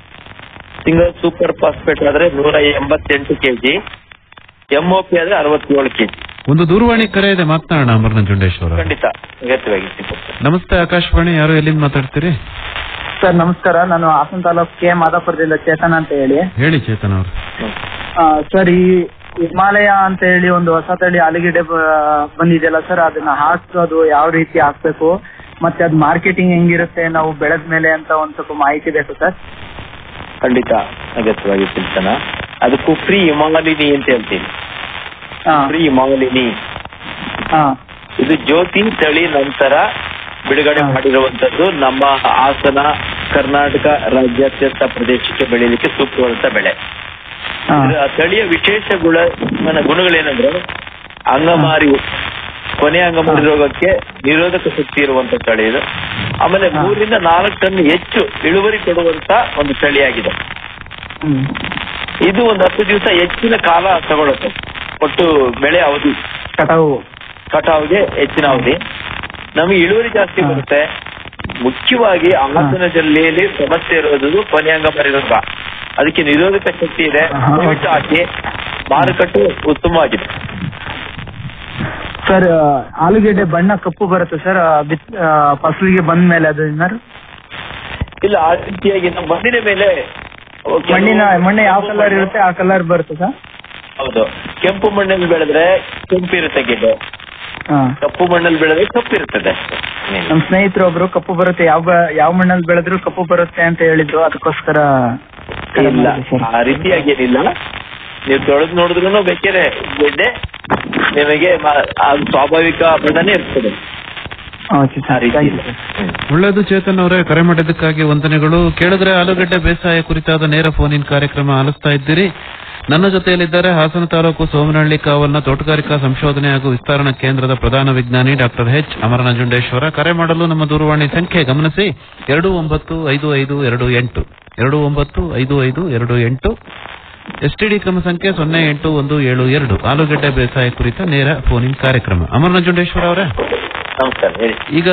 ಸಿಂಗಲ್ ಸೂಪರ್ ಫಾಸ್ಫೇಟ್ ಆದ್ರೆ ನೂರ ಎಂಬತ್ತೆಂಟು ಕೆಜಿ ಎಂಒಪಿ ಆದ್ರೆ ಅರವತ್ತೇಳು ಕೆಜಿ ಒಂದು ದೂರವಾಣಿ ಕರೆ ಇದೆ ಮಾತನಾಡೋಣ ಅಮರನಂಜುಂಡೇಶ್ವರ ಖಂಡಿತ ಅಗತ್ಯವಾಗಿ ಸಿಗುತ್ತೆ ನಮಸ್ತೆ ಆಕಾಶವಾಣಿ ಯಾರು ಎಲ್ಲಿಂದ ಮಾತಾಡ್ತೀರಿ ಸರ್ ನಮಸ್ಕಾರ ನಾನು ಹಾಸನ ತಾಲೂಕು ಕೆ ಮಾದಾಪುರದಿಂದ ಚೇತನ ಅಂತ ಹೇಳಿ ಹೇಳಿ ಚೇತನ್ ಅವರು ಆ, ಸರ್ ಈ ಹಿಮಾಲಯ ಅಂತ ಹೇಳಿ ಒಂದು ಹೊಸ ತಳಿ ಆಲೂಗೆಡ್ಡೆ ಬ- ಬಂದಿದೆಯಲ್ಲ ಸರ್ ಅದನ್ನ ಹಾಕೋದು ಯಾವ ರೀತಿ ಹಾಕ್ಬೇಕು ಮತ್ತೆ ಅದ್ ಮಾರ್ಕೆಟಿಂಗ್ ಹೆಂಗಿರುತ್ತೆ ನಾವು ಬೆಳೆದ ಮೇಲೆ ಅಂತ ಒಂದ್ ಸ್ವಲ್ಪ ಮಾಹಿತಿ ಬೇಕು ಸರ್ ಖಂಡಿತ ಅಗತ್ಯವಾಗಿ ತಿಳಿಸೋಣ ಅದಕ್ಕೂ ಫ್ರೀ ಹಿಮಾಲಿನಿ ಅಂತ ಹೇಳ್ತೀವಿ ಹಾ ಫ್ರೀ ಹಿಮಾಲಿನಿ ಹಾ ಇದು ಜ್ಯೋತಿ ತಳಿ ನಂತರ ಬಿಡುಗಡೆ ಹಾ. ಮಾಡಿರುವಂತದ್ದು ನಮ್ಮ ಹಾಸನ ಕರ್ನಾಟಕ ರಾಜ್ಯಾದ್ಯಂತ ಪ್ರದೇಶಕ್ಕೆ ಬೆಳೀಲಿಕ್ಕೆ ಸೂಕ್ತವಾದಂತ ಬೆಳೆ ಹಾ ಇದರ ತಳಿಯ ವಿಶೇಷ ಗುಣ ನನ್ನ ಗುಣಗಳೇನಂದ್ರೆ ಅಂಗಮಾರಿ ಕೊನೆ ಅಂಗಮಾರಿ ರೋಗಕ್ಕೆ ನಿರೋಧಕ ಶಕ್ತಿ ಇರುವಂತ ತಳಿ ಇದು ಆಮೇಲೆ ಹಾ. ಮೂರರಿಂದ ನಾಲ್ಕು ಟನ್ ಹೆಚ್ಚು ಇಳುವರಿ ಕೊಡುವಂತ ಒಂದು ತಳಿಯಾಗಿದೆ ಹ್ಮ್ ಇದು ಒಂದು ಹತ್ತು ದಿವಸ ಹೆಚ್ಚಿನ ಕಾಲ ತಗೊಳುತ್ತೆ ಒಟ್ಟು ಬೆಳೆ ಅವಧಿ ಕಟಾವು ಕಟಾವ್ಗೆ ಹೆಚ್ಚಿನ ಅವಧಿ ನಮಗೆ ಇಳುವರಿ ಜಾಸ್ತಿ ಹಾ. ಬರುತ್ತೆ ಮುಖ್ಯವಾಗಿ ಹಾಸನ ಜಿಲ್ಲೆಯಲ್ಲಿ ಸಮಸ್ಯೆ ಇರೋದು ಕೊನೆ ಅಂಗಮಾರಿ ರೋಗ ಅದಕ್ಕೆ ನಿರೋಧಕ ಶಕ್ತಿ ಇದೆ ಹಾ. ದಯವಿಟ್ಟು ಹಾಕಿ ಮಾರುಕಟ್ಟೆ ಉತ್ತಮವಾಗಿದೆ ಸರ್ ಆಲೂಗೆಡ್ಡೆ ಬಣ್ಣ ಕಪ್ಪು ಬರುತ್ತೆ ಸರ್ ಬಿತ್ ಆ, ಫಸಲಿಗೆ ಬಂದ ಮೇಲೆ ಅದು ಏನಾರು ಇಲ್ಲ ಆ ರೀತಿಯಾಗಿ ನಮ್ಮ ಮಣ್ಣಿನ ಮೇಲೆ ಕೆಲವು- ಮಣ್ಣಿನ ಮಣ್ಣು ಯಾವ ಕಲರ್ ಇರುತ್ತೆ ಆ ಕಲರ್ ಬರುತ್ತೆ ಸರ್ ಹೌದು ಕೆಂಪು ಮಣ್ಣಲ್ಲಿ ಬೆಳೆದ್ರೆ ಕೆಂಪು ಇರುತ್ತೆ ಗೆಡ್ಡೆ ಹಾ ಕಪ್ಪು ಮಣ್ಣಲ್ಲಿ ಬೆಳೆದ್ರೆ ಕಪ್ಪು ಇರ್ತದೆ ನಮ್ ಸ್ನೇಹಿತರು ಒಬ್ರು ಕಪ್ಪು ಬರುತ್ತೆ ಯಾವ ಬ- ಯಾವ ಮಣ್ಣಲ್ಲಿ ಬೆಳೆದ್ರು ಕಪ್ಪು ಬರುತ್ತೆ ಅಂತ ಹೇಳಿದ್ರು ಅದಕ್ಕೋಸ್ಕರ ಕರೆ ಇಲ್ಲ ಮಾಡಿದೆ ಸರ್. ಆ ರೀತಿಯಾಗಿ ಏನಿಲ್ಲ ನೀವು ತೊಳೆದು ನೋಡಿದ್ರು ಬೇಕಾದ್ರೆ ಗೆಡ್ಡೆ ನಿಮಗೆ ಮ- ಅದು ಸ್ವಾಭಾವಿಕ ಬಣ್ಣನೇ ಇರ್ತದೆ ಓಕೆ ಆ ಸರ್ ರೀತಿ ಥ್ಯಾಂಕ್ ಇಲ್ಲ ಯು ಸರ್ ಹ್ಮ್. ಒಳ್ಳೆಯದು ಚೇತನ್ ಅವರೇ ಕರೆ ಮಾಡಿದ್ದಕ್ಕಾಗಿ ವಂದನೆಗಳು ಕೇಳಿದ್ರೆ ಆಲೂಗಡ್ಡೆ ಬೇಸಾಯ ಕುರಿತಾದ ನೇರ ಫೋನ್ ಇನ್ ಕಾರ್ಯಕ್ರಮ ಆಲಿಸ್ತಾ ಇದ್ದೀರಿ ನನ್ನ ಜೊತೆಯಲ್ಲಿದ್ದಾರೆ ಹಾಸನ ತಾಲೂಕು ಸೋಮನಹಳ್ಳಿ ಕಾವಲ್ನ ತೋಟಗಾರಿಕಾ ಸಂಶೋಧನೆ ಹಾಗೂ ವಿಸ್ತರಣಾ ಕೇಂದ್ರದ ಪ್ರಧಾನ ವಿಜ್ಞಾನಿ ಡಾಕ್ಟರ್ ಎಚ್ ಅಮರನಂಜುಂಡೇಶ್ವರ ಕರೆ ಮಾಡಲು ನಮ್ಮ ದೂರವಾಣಿ ಸಂಖ್ಯೆ ಗಮನಿಸಿ ಎರಡು ಒಂಬತ್ತು ಐದು ಐದು ಎರಡು ಎಂಟು ಎರಡು ಒಂಬತ್ತು ಐದು ಐದು ಎರಡು ಎಂಟು ಎಸ್ಟಿಡಿ ಕ್ರಮ ಸಂಖ್ಯೆ ಸೊನ್ನೆ ಎಂಟು ಒಂದು ಏಳು ಎರಡು ಆಲೂಗಡ್ಡೆ ಬೇಸಾಯ ಕುರಿತ ನೇರ ಫೋನ್ ಇನ್ ಕಾರ್ಯಕ್ರಮ ಅಮರನಂಜುಂಡೇಶ್ವರ ಅವರೇ ನಮಸ್ಕಾರ ಹೇಳಿ ಈಗ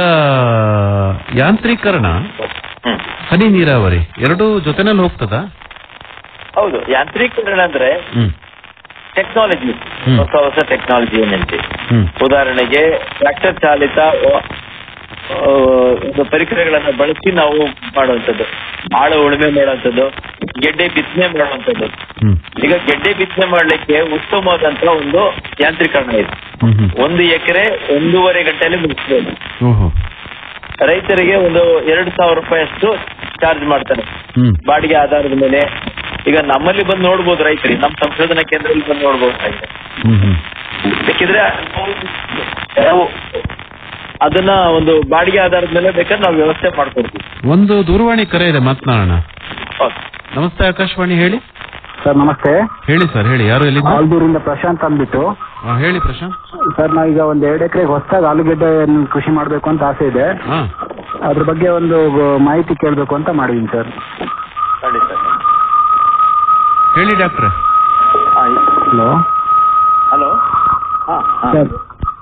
ಯಾಂತ್ರೀಕರಣ ಹ್ಮ್ ಹನಿ ನೀರಾವರಿ ಎರಡೂ ಜೊತೆನಲ್ಲಿ ಹೋಗ್ತದಾ ಹೌದು ಯಾಂತ್ರೀಕರಣ ಅಂದ್ರೆ ಹ್ಮ್ ಟೆಕ್ನಾಲಜಿ ಹ್ಮ್. ಹೊಸ ಹೊಸ ಟೆಕ್ನಾಲಜಿ ಏನಂತೆ ಹ್ಮ್ ಉದಾಹರಣೆಗೆ ಟ್ರಾಕ್ಟರ್ ಚಾಲಿತ ವ- ಆ, ಒಂದು ಪರಿಕರಗಳನ್ನ ಬಳಸಿ ನಾವು ಮಾಡುವಂಥದ್ದು ಆಳು ಉಳುಮೆ ಮಾಡುವಂಥದ್ದು ಗೆಡ್ಡೆ ಬಿತ್ತನೆ ಮಾಡುವಂಥದ್ದು ಹ್ಮ್ ಈಗ ಗೆಡ್ಡೆ ಬಿತ್ತನೆ ಮಾಡ್ಲಿಕ್ಕೆ ಉತ್ತಮವಾದಂತ ಒಂದು ಯಾಂತ್ರೀಕರಣ ಇದೆ ಹ್ಮ್ ಹ್ಮ್ ಒಂದು ಎಕರೆ ಒಂದೂವರೆ ಗಂಟೆಯಲ್ಲಿ ಮುಗಿಸ್ಬೋದು ಓಹೋ ರೈತರಿಗೆ ಒಂದು ಎರಡು ಸಾವಿರ ರೂಪಾಯಿ ಅಷ್ಟು ಚಾರ್ಜ್ ಮಾಡ್ತಾರೆ ಹ್ಮ್ ಬಾಡಿಗೆ ಆಧಾರದ ಮೇಲೆ ಈಗ ನಮ್ಮಲ್ಲಿ ಬಂದು ನೋಡ್ಬೋದು ರೈತರಿಗೆ ನಮ್ಮ ಸಂಶೋಧನಾ ಕೇಂದ್ರದಲ್ಲಿ ಬಂದು ನೋಡ್ಬೋದು ರೈತರು. ಹ್ಮ್ ಹ್ಮ್ ಬೇಕಿದ್ರೆ ನಾವು ಅದನ್ನ ಒಂದು ಬಾಡಿಗೆ ಆಧಾರದ ಮೇಲೆ ಬೇಕಾದ್ರೆ ನಾವು ವ್ಯವಸ್ಥೆ ಮಾಡ್ಕೊಡ್ತೀವಿ ಒಂದು ದೂರವಾಣಿ ಕರೆ ಇದೆ ಮಾತನಾಡೋಣ ಓಕೆ. ನಮಸ್ತೆ ಆಕಾಶವಾಣಿ ಹೇಳಿ ಸರ್ ನಮಸ್ತೆ ಹೇಳಿ ಸರ್ ಹೇಳಿ ಯಾರು ಎಲ್ಲಿಂದ ಆಲ್ದೂರಿಂದ ಪ್ರಶಾಂತ್ ಅಂದ್ಬಿಟ್ಟು ಆ, ಹೇಳಿ ಪ್ರಶಾಂತ್ ಸರ್ ನಾವೀಗ ಒಂದ್ ಎರಡು ಎಕರೆಗೆ ಹೊಸದಾಗಿ ಆಲೂಗೆಡ್ಡೆ ಕೃಷಿ ಮಾಡ್ಬೇಕು ಅಂತ ಆಸೆ ಇದೆ ಹಾ ಅದ್ರ ಬಗ್ಗೆ ಒಂದು ಮಾಹಿತಿ ಕೇಳಬೇಕು ಅಂತ ಮಾಡಿದೀನಿ ಸರ್ ಖಂಡಿತ ಹೇಳಿ ಡಾಕ್ಟ್ರೆ ಹಲೋ ಹಲೋ ಹಾ ಹಾ. ಸರ್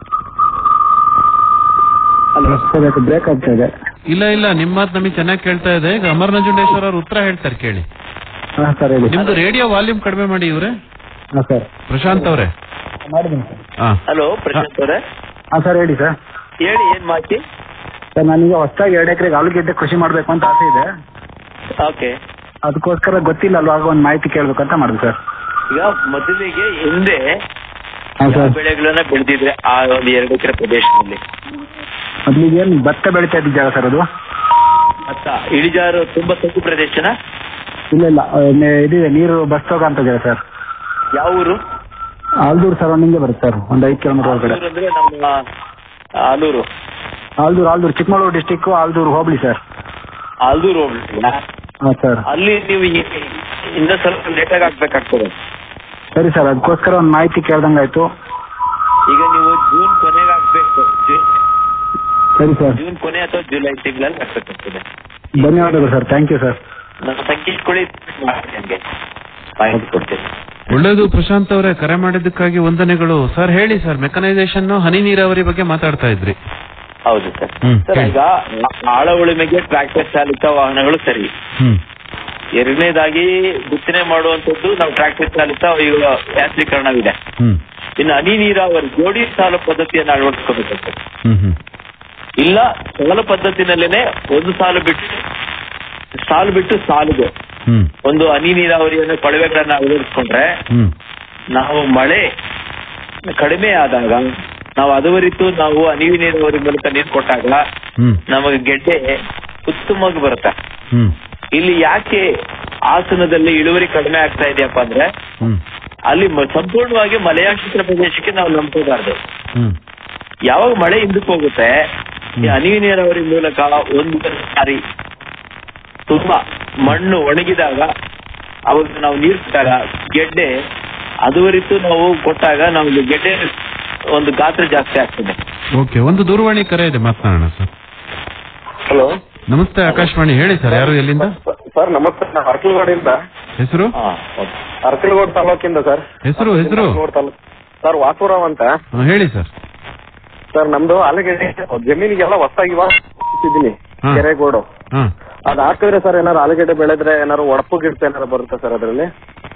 ಸರ್ ಅದು ಬ್ರೇಕ್ ಆಗ್ತಾ ಇದೆ ಇಲ್ಲ ಇಲ್ಲ ನಿಮ್ಮ ಮಾತು ನಮಗೆ ಚೆನ್ನಾಗಿ ಕೇಳ್ತಾ ಇದೆ ಈಗ ಅಮರ್ ನಂಜುಂಡೇಶ್ವರ ಅವ್ರು ಉತ್ತರ ಹೇಳ್ತಾರೆ ಕೇಳಿ ಹಾ ಸರ್ ಹೇಳಿ ನಿಮ್ದು ರೇಡಿಯೋ ವಾಲ್ಯೂಮ್ ಕಡಿಮೆ ಮಾಡಿ ಇವ್ರೆ ಹಾ ಸರ್ ಪ್ರಶಾಂತ್ ಅವರೇ ಮಾಡಿದ್ದೀನಿ ಸರ್ ಹಾ ಹಲೋ ಪ್ರಶಾಂತ್ ಅವರೇ ಹಾ ಸರ್ ಹೇಳಿ ಸರ್ ಹೇಳಿ ಏನ್ ಮಾಹಿತಿ ಸರ್ ನನಗೆ ಹೊಸದಾಗಿ ಎರಡು ಎಕರೆಗೆ ಆಲೂಗೆಡ್ಡೆ ಕೃಷಿ ಮಾಡಬೇಕು ಅಂತ ಆಸೆ ಇದೆ ಓಕೆ ಅದಕ್ಕೋಸ್ಕರ ಗೊತ್ತಿಲ್ಲ ಅಲ್ವಾ ಒಂದು ಮಾಹಿತಿ ಕೇಳಬೇಕು ಅಂತ ಮಾಡಿದೆ ಸರ್ ಈಗ ಮೊದಲಿಗೆ ಹಿಂದೆ ಹಾಂ ಯಾವ ಸರ್ ಬೆಳೆಗಳನ್ನ ಬೆಳೆದಿದ್ರೆ ಆ ಒಂದು ಎರಡು ಎಕರೆ ಪ್ರದೇಶದಲ್ಲಿ ಮೊದಲಿಗೆ ಏನು ಭತ್ತ ಬೆಳೀತಾ ಇದ್ದ ಜಾಗ ಸರ್ ಅದು ಭತ್ತ ಇಳಿಜಾರು ತುಂಬಾ ತಗ್ಗು ಪ್ರದೇಶನ ಇಲ್ಲ ಇಲ್ಲ ಆ, ನೆ- ಇದಿದೆ ನೀರು ಬಸ್ ಹೋಗೋ ಅಂತ ಜಾಗ ಸರ್ ಯಾವ ಊರು ಆಲ್ದೂರು ಸರೌಂಡಿಂಗೇ ಬರುತ್ತೆ ಸರ್ ಒಂದು ಐದು ಕಿಲೋಮೀಟರ್ ಒಳಗಡೆ ಆಲೂರು ಅಂದ್ರೆ ನಮ್ಮ ಆಲೂರು ಆಲ್ದೂರು ಆಲ್ದೂರು ಚಿಕ್ಕಮಗಳೂರು ಡಿಸ್ಟಿಕ್ ಆಲ್ದೂರು ಹೋಬಳಿ ಸರ್ ಆಲೂರು ಹೋಗ್ಲಿಲ್ಲ ಹಾಂ ಸರ್ ಅಲ್ಲಿ ನೀವು ಈ- ಇನ್ನ ಸ್ವಲ್ಪ ಲೇಟಾಗಿ ಹಾಕ್ಬೇಕಾಗ್ತದೆ ಸರಿ ಸರ್ ಅದಕ್ಕೋಸ್ಕರ ಒಂದು ಮಾಹಿತಿ ಕೇಳ್ದಂಗಾಯ್ತು ಈಗ ನೀವು ಜೂನ್ ಕೊನೆಗೆ ಹಾಕ್ಬೇಕು ಜೂ- ಸರಿ ಸರ್ ಜೂನ್ ಕೊನೆ ಅಥವಾ ಜುಲೈ ತಿಂಗಳಲ್ಲಿ ಹಾಕ್ಬೇಕಾಗ್ತದೆ ಧನ್ಯವಾದಗಳು ಸರ್ ಥ್ಯಾಂಕ್ ಯು ಸರ್ ನಮ್ಮ ಸಂಖ್ಯೆ ಇಟ್ಕೊಳ್ಳಿ ಮಾಡಿ ಹಂಗೆ ಮಾಹಿತಿ ಕೊಡ್ತೇನೆ ಒಳ್ಳೇದು ಪ್ರಶಾಂತ್ ಅವರೇ ಕರೆ ಮಾಡಿದ್ದಕ್ಕಾಗಿ ವಂದನೆಗಳು ಸರ್ ಹೇಳಿ ಸರ್ ಮೆಕನೈಸೇಷನ್ ಹನಿ ನೀರಾವರಿ ಬಗ್ಗೆ ಮಾತಾಡ್ತಾ ಇದ್ರಿ ಹೌದು ಸರ್ ಹ್ಮ್, ಸರ್ ಹೇಳಿ. ಈಗ ಆಳ ಉಳುಮೆಗೆ ಟ್ರ್ಯಾಕ್ಟರ್ ಚಾಲಿತ ವಾಹನಗಳು ಸರಿ ಹ್ಮ್ ಎರಡನೇದಾಗಿ ಬಿತ್ತನೆ ಮಾಡುವಂತದ್ದು ನಾವು ಟ್ರ್ಯಾಕ್ಟರ್ ಚಾಲಿತ ಈಗ ಯಾಂತ್ರೀಕರಣವಿದೆ ಹ್ಮ್ ಇನ್ನು ಹನಿ ನೀರಾವರಿ ಜೋಡಿ ಸಾಲು ಪದ್ಧತಿಯನ್ನು ಅಳವಡಿಸ್ಕೋಬೇಕಾಗ್ತದೆ ಹ್ಮ್ ಹ್ಮ್ ಇಲ್ಲ ಸಾಲು ಪದ್ಧತಿನಲ್ಲೇನೆ ಒಂದು ಸಾಲು ಬಿಟ್ಟು ಸಾಲು ಬಿಟ್ಟು ಸಾಲಿಗೆ ಹ್ಮ್ ಒಂದು ಹನಿ ನೀರಾವರಿಯನ್ನು ಕೊಳವೆಗಳನ್ನ ಅಳವಡಿಸ್ಕೊಂಡ್ರೆ ಹ್ಮ್ ನಾವು ಮಳೆ ಕಡಿಮೆ ಆದಾಗ ನಾವು ಅದುವರಿತು ನಾವು ಹನಿ ನೀರಾವರಿ ಮೂಲಕ ನೀರು ಕೊಟ್ಟಾಗ ಹ್ಮ್ ನಮಗೆ ಗೆಡ್ಡೆ ಉತ್ತಮವಾಗಿ ಬರುತ್ತೆ ಹ್ಮ್ ಇಲ್ಲಿ ಯಾಕೆ ಹಾಸನದಲ್ಲಿ ಇಳುವರಿ ಕಡಿಮೆ ಆಗ್ತಾ ಇದೆಯಪ್ಪ ಅಂದ್ರೆ ಹ್ಮ್ ಅಲ್ಲಿ ಮ- ಸಂಪೂರ್ಣವಾಗಿ ಮಲೆಯಾಶ್ರಿತ ಪ್ರದೇಶಕ್ಕೆ ನಾವು ನಂಬಬಾರ್ದು ಹ್ಮ್ ಯಾವಾಗ ಮಳೆ ಹಿಂದಕ್ಕೆ ಹೋಗುತ್ತೆ ಈ ಹನಿ ನೀರಾವರಿ ಮೂಲಕ ಒಂದು ಸಾರಿ ತುಂಬಾ ಮಣ್ಣು ಒಣಗಿದಾಗ ಅವಾಗ ನಾವು ನೀರು ಕೊಟ್ಟಾಗ ಗೆಡ್ಡೆ ಅದುವರಿತು ನಾವು ಕೊಟ್ಟಾಗ ನಮ್ಗೆ ಗೆಡ್ಡೆ ಒಂದು ಗಾತ್ರ ಜಾಸ್ತಿ ಆಗ್ತದೆ ಓಕೆ ಒಂದು ದೂರವಾಣಿ ಕರೆ ಇದೆ ಮಾತನಾಡೋಣ ಸರ್ ಹಲೋ ನಮಸ್ತೆ ಆಕಾಶವಾಣಿ ಹೇಳಿ ಸರ್ ಯಾರು ಎಲ್ಲಿಂದ ಸರ್ ನಮಸ್ತೆ ನಾನು ಅರ್ಕಲಗೋಡಿಂದ ಹೆಸರು ಹಾ ಹೌದು. ಅರ್ಕಲಗೋಡ್ ತಾಲೂಕಿಂದ ಸರ್ ಹೆಸರು ಹೆಸರು ಅರ್ಕಲಗೋಡ್ ತಾಲೂಕು ಸರ್ ವಾಸುರಾವ್ ಅಂತ ಹಾ, ಹೇಳಿ ಸರ್ ಸರ್ ನಮ್ದು ಆಲೂಗೆಡ್ಡೆ ಜಮೀನಿಗೆಲ್ಲ ಹೊಸದಾಗಿ ಇದ್ದೀನಿ ಹಾ. ಕೆರೆಗೋಡು ಹಾ ಅದ್ ಹಾಕಿದ್ರೆ ಸರ್ ಏನಾರು ಆಲೂಗೆಡ್ಡೆ ಬೆಳೆದ್ರೆ ಏನಾರು ಒಡಪು ಗಿಡತ ಏನಾರು ಬರುತ್ತೆ ಸರ್ ಅದರಲ್ಲಿ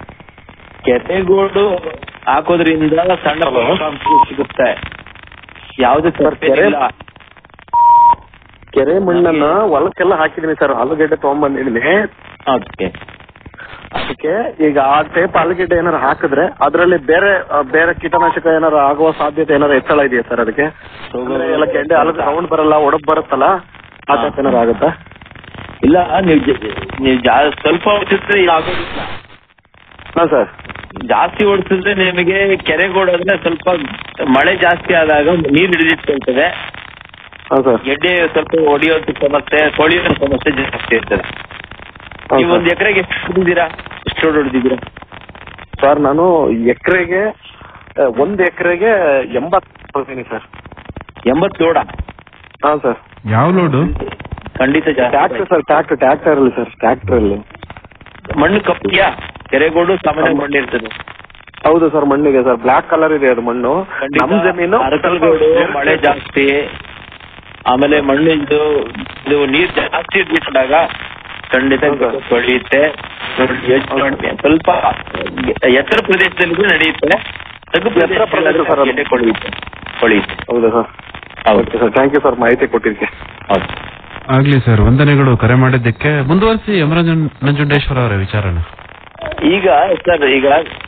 ಕೆರೆಗೋಡು ಹಾಕೋದ್ರಿಂದ ಸಣ್ಣ ಪೋಷಕಾಂಶ ಸಿಗುತ್ತೆ ಯಾವುದೇ ಸರ್, ತೊಂದ್ರೆ ಕೆರೆ- ಇಲ್ಲ ಕೆರೆ ಮಣ್ಣನ್ನ ಹೊಲಕ್ಕೆಲ್ಲ ಹಾಕಿದೀನಿ ಸರ್ ಆಲೂಗೆಡ್ಡೆ ತಗೊಂಡ್ಬಂದಿದ್ದೀನಿ ಓಕೆ ಅದಕ್ಕೆ ಈಗ ಆ ಟೈಪ್ ಆಲೂಗೆಡ್ಡೆ ಏನಾರು ಹಾಕಿದ್ರೆ ಅದರಲ್ಲಿ ಬೇರೆ ಆ, ಬೇರೆ ಕೀಟನಾಶಕ ಏನಾರು ಆಗುವ ಸಾಧ್ಯತೆ ಏನಾರು ಹೆಚ್ಚಳ ಇದೆಯಾ ಸರ್ ಅದಕ್ಕೆ ಅಂದ್ರೆ ಎಲ್ಲ ಗೆಡ್ಡೆ ಆಲೂಗಡ್ಡೆ ರೌಂಡ್ ಬರಲ್ಲ ಒಡಪ್ ಬರುತ್ತಲ್ಲ ಆ ಟೈಪ್ ಏನಾರು ಆಗುತ್ತಾ ಇಲ್ಲ ನೀವು ಜ- ನೀವು ಜಾ ಸ್ವಲ್ಪ ಹೊಡಿಸಿದ್ರೆ ಆಗೋದಿಲ್ಲ ಹಾ ಸರ್ ಜಾಸ್ತಿ ಓಡಿಸಿದ್ರೆ ನಿಮಗೆ ಕೆರೆಗೋಡು ಅಂದ್ರೆ ಸ್ವಲ್ಪ ಮಳೆ ಜಾಸ್ತಿ ಆದಾಗ ನೀರು ಹಿಡಿದಿಟ್ಕೊಳ್ತದೆ ಹಾ ಸರ್ ಗೆಡ್ಡೆ ಸ್ವಲ್ಪ ಹೊಡಿಯೋದು ಸಮಸ್ಯೆ ತೊಳೆಯೋ ಸಮಸ್ಯೆ ಜಾಸ್ತಿ ಇರ್ತದೆ ಹಾ, ನೀವು ಸರ್. ಒಂದು ಎಕರೆಗೆ ಎಷ್ಟು ಹೊಡೆದಿದ್ದೀರಾ ಎಷ್ಟು ರೋಡ್ ಹೊಡೆದಿದ್ದೀರಾ ಸರ್ ನಾನು ಎಕರೆಗೆ ಒಂದ್ ಎಕರೆಗೆ ಎಂಬತ್ತು ಕೊಡ್ತೀನಿ ಸರ್ ಎಂಬತ್ತು ಲೋಡ ಹಾ ಸರ್ ಯಾವ ಲೋಡು ಖಂಡಿತ ಟ್ರ್ಯಾಕ್ಟರ್ ಜಾಸ್ತಿ ಸರ್ ಟ್ರ್ಯಾಕ್ಟರ್ ಟ್ರ್ಯಾಕ್ಟರ್ ಅಲ್ಲಿ ಸರ್ ಟ್ರ್ಯಾಕ್ಟರ್ ಅಲ್ಲಿ ಮಣ್ಣು ಕಪ್ಪಿಯಾ ಕೆರೆಗೋಡು ಸಾಮಾನ್ಯ ಮಣ್ಣು ಇರ್ತದೆ ಹೌದು ಸರ್ ಮಣ್ಣಿಗೆ ಸರ್ ಬ್ಲಾಕ್ ಕಲರ್ ಇದೆ ಅದು ಮಣ್ಣು ಖಂಡಿತ ನಮ್ ಜಮೀನು ಅರಕಲ್ಗೋಡು ಮಳೆ ಜಾಸ್ತಿ ಆಮೇಲೆ ಮಣ್ಣು ಇದು ಇದು ನೀರ್ ಜಾಸ್ತಿ ಇಟ್ಬಿಟ್ಟಾಗ ಖಂಡಿತ ಹೌದು. ತೊಳೆಯುತ್ತೆ ನೋಡಿ, ಎಷ್ಟು ನೋಡಿ, ಸ್ವಲ್ಪ ಎತ್ತರ ಪ್ರದೇಶದಲ್ಲಿ ನಡೆಯುತ್ತೆ ತಗ್ಗು ಎತ್ತರ ಪ್ರದೇಶ ಸರ್ ಅದು. ಗೆಡ್ಡೆ ಕೊಳೆಯುತ್ತೆ ಕೊಳೆಯುತ್ತೆ ಹೌದಾ ಸರ್ ಹೌದು okay sir thank you sir ಮಾಹಿತಿ ಕೊಟ್ಟಿದ್ದಕ್ಕೆ ಹೌದು ಆಗ್ಲಿ ಸರ್ ವಂದನೆಗಳು ಕರೆ ಮಾಡಿದ್ದಕ್ಕೆ ಮುಂದುವರಿಸಿ ಯಮರಾಜನ್ ನಂಜುಂಡೇಶ್ವರ ಅವರ ವಿಚಾರನ ಈಗ ಸರ್ ಈಗ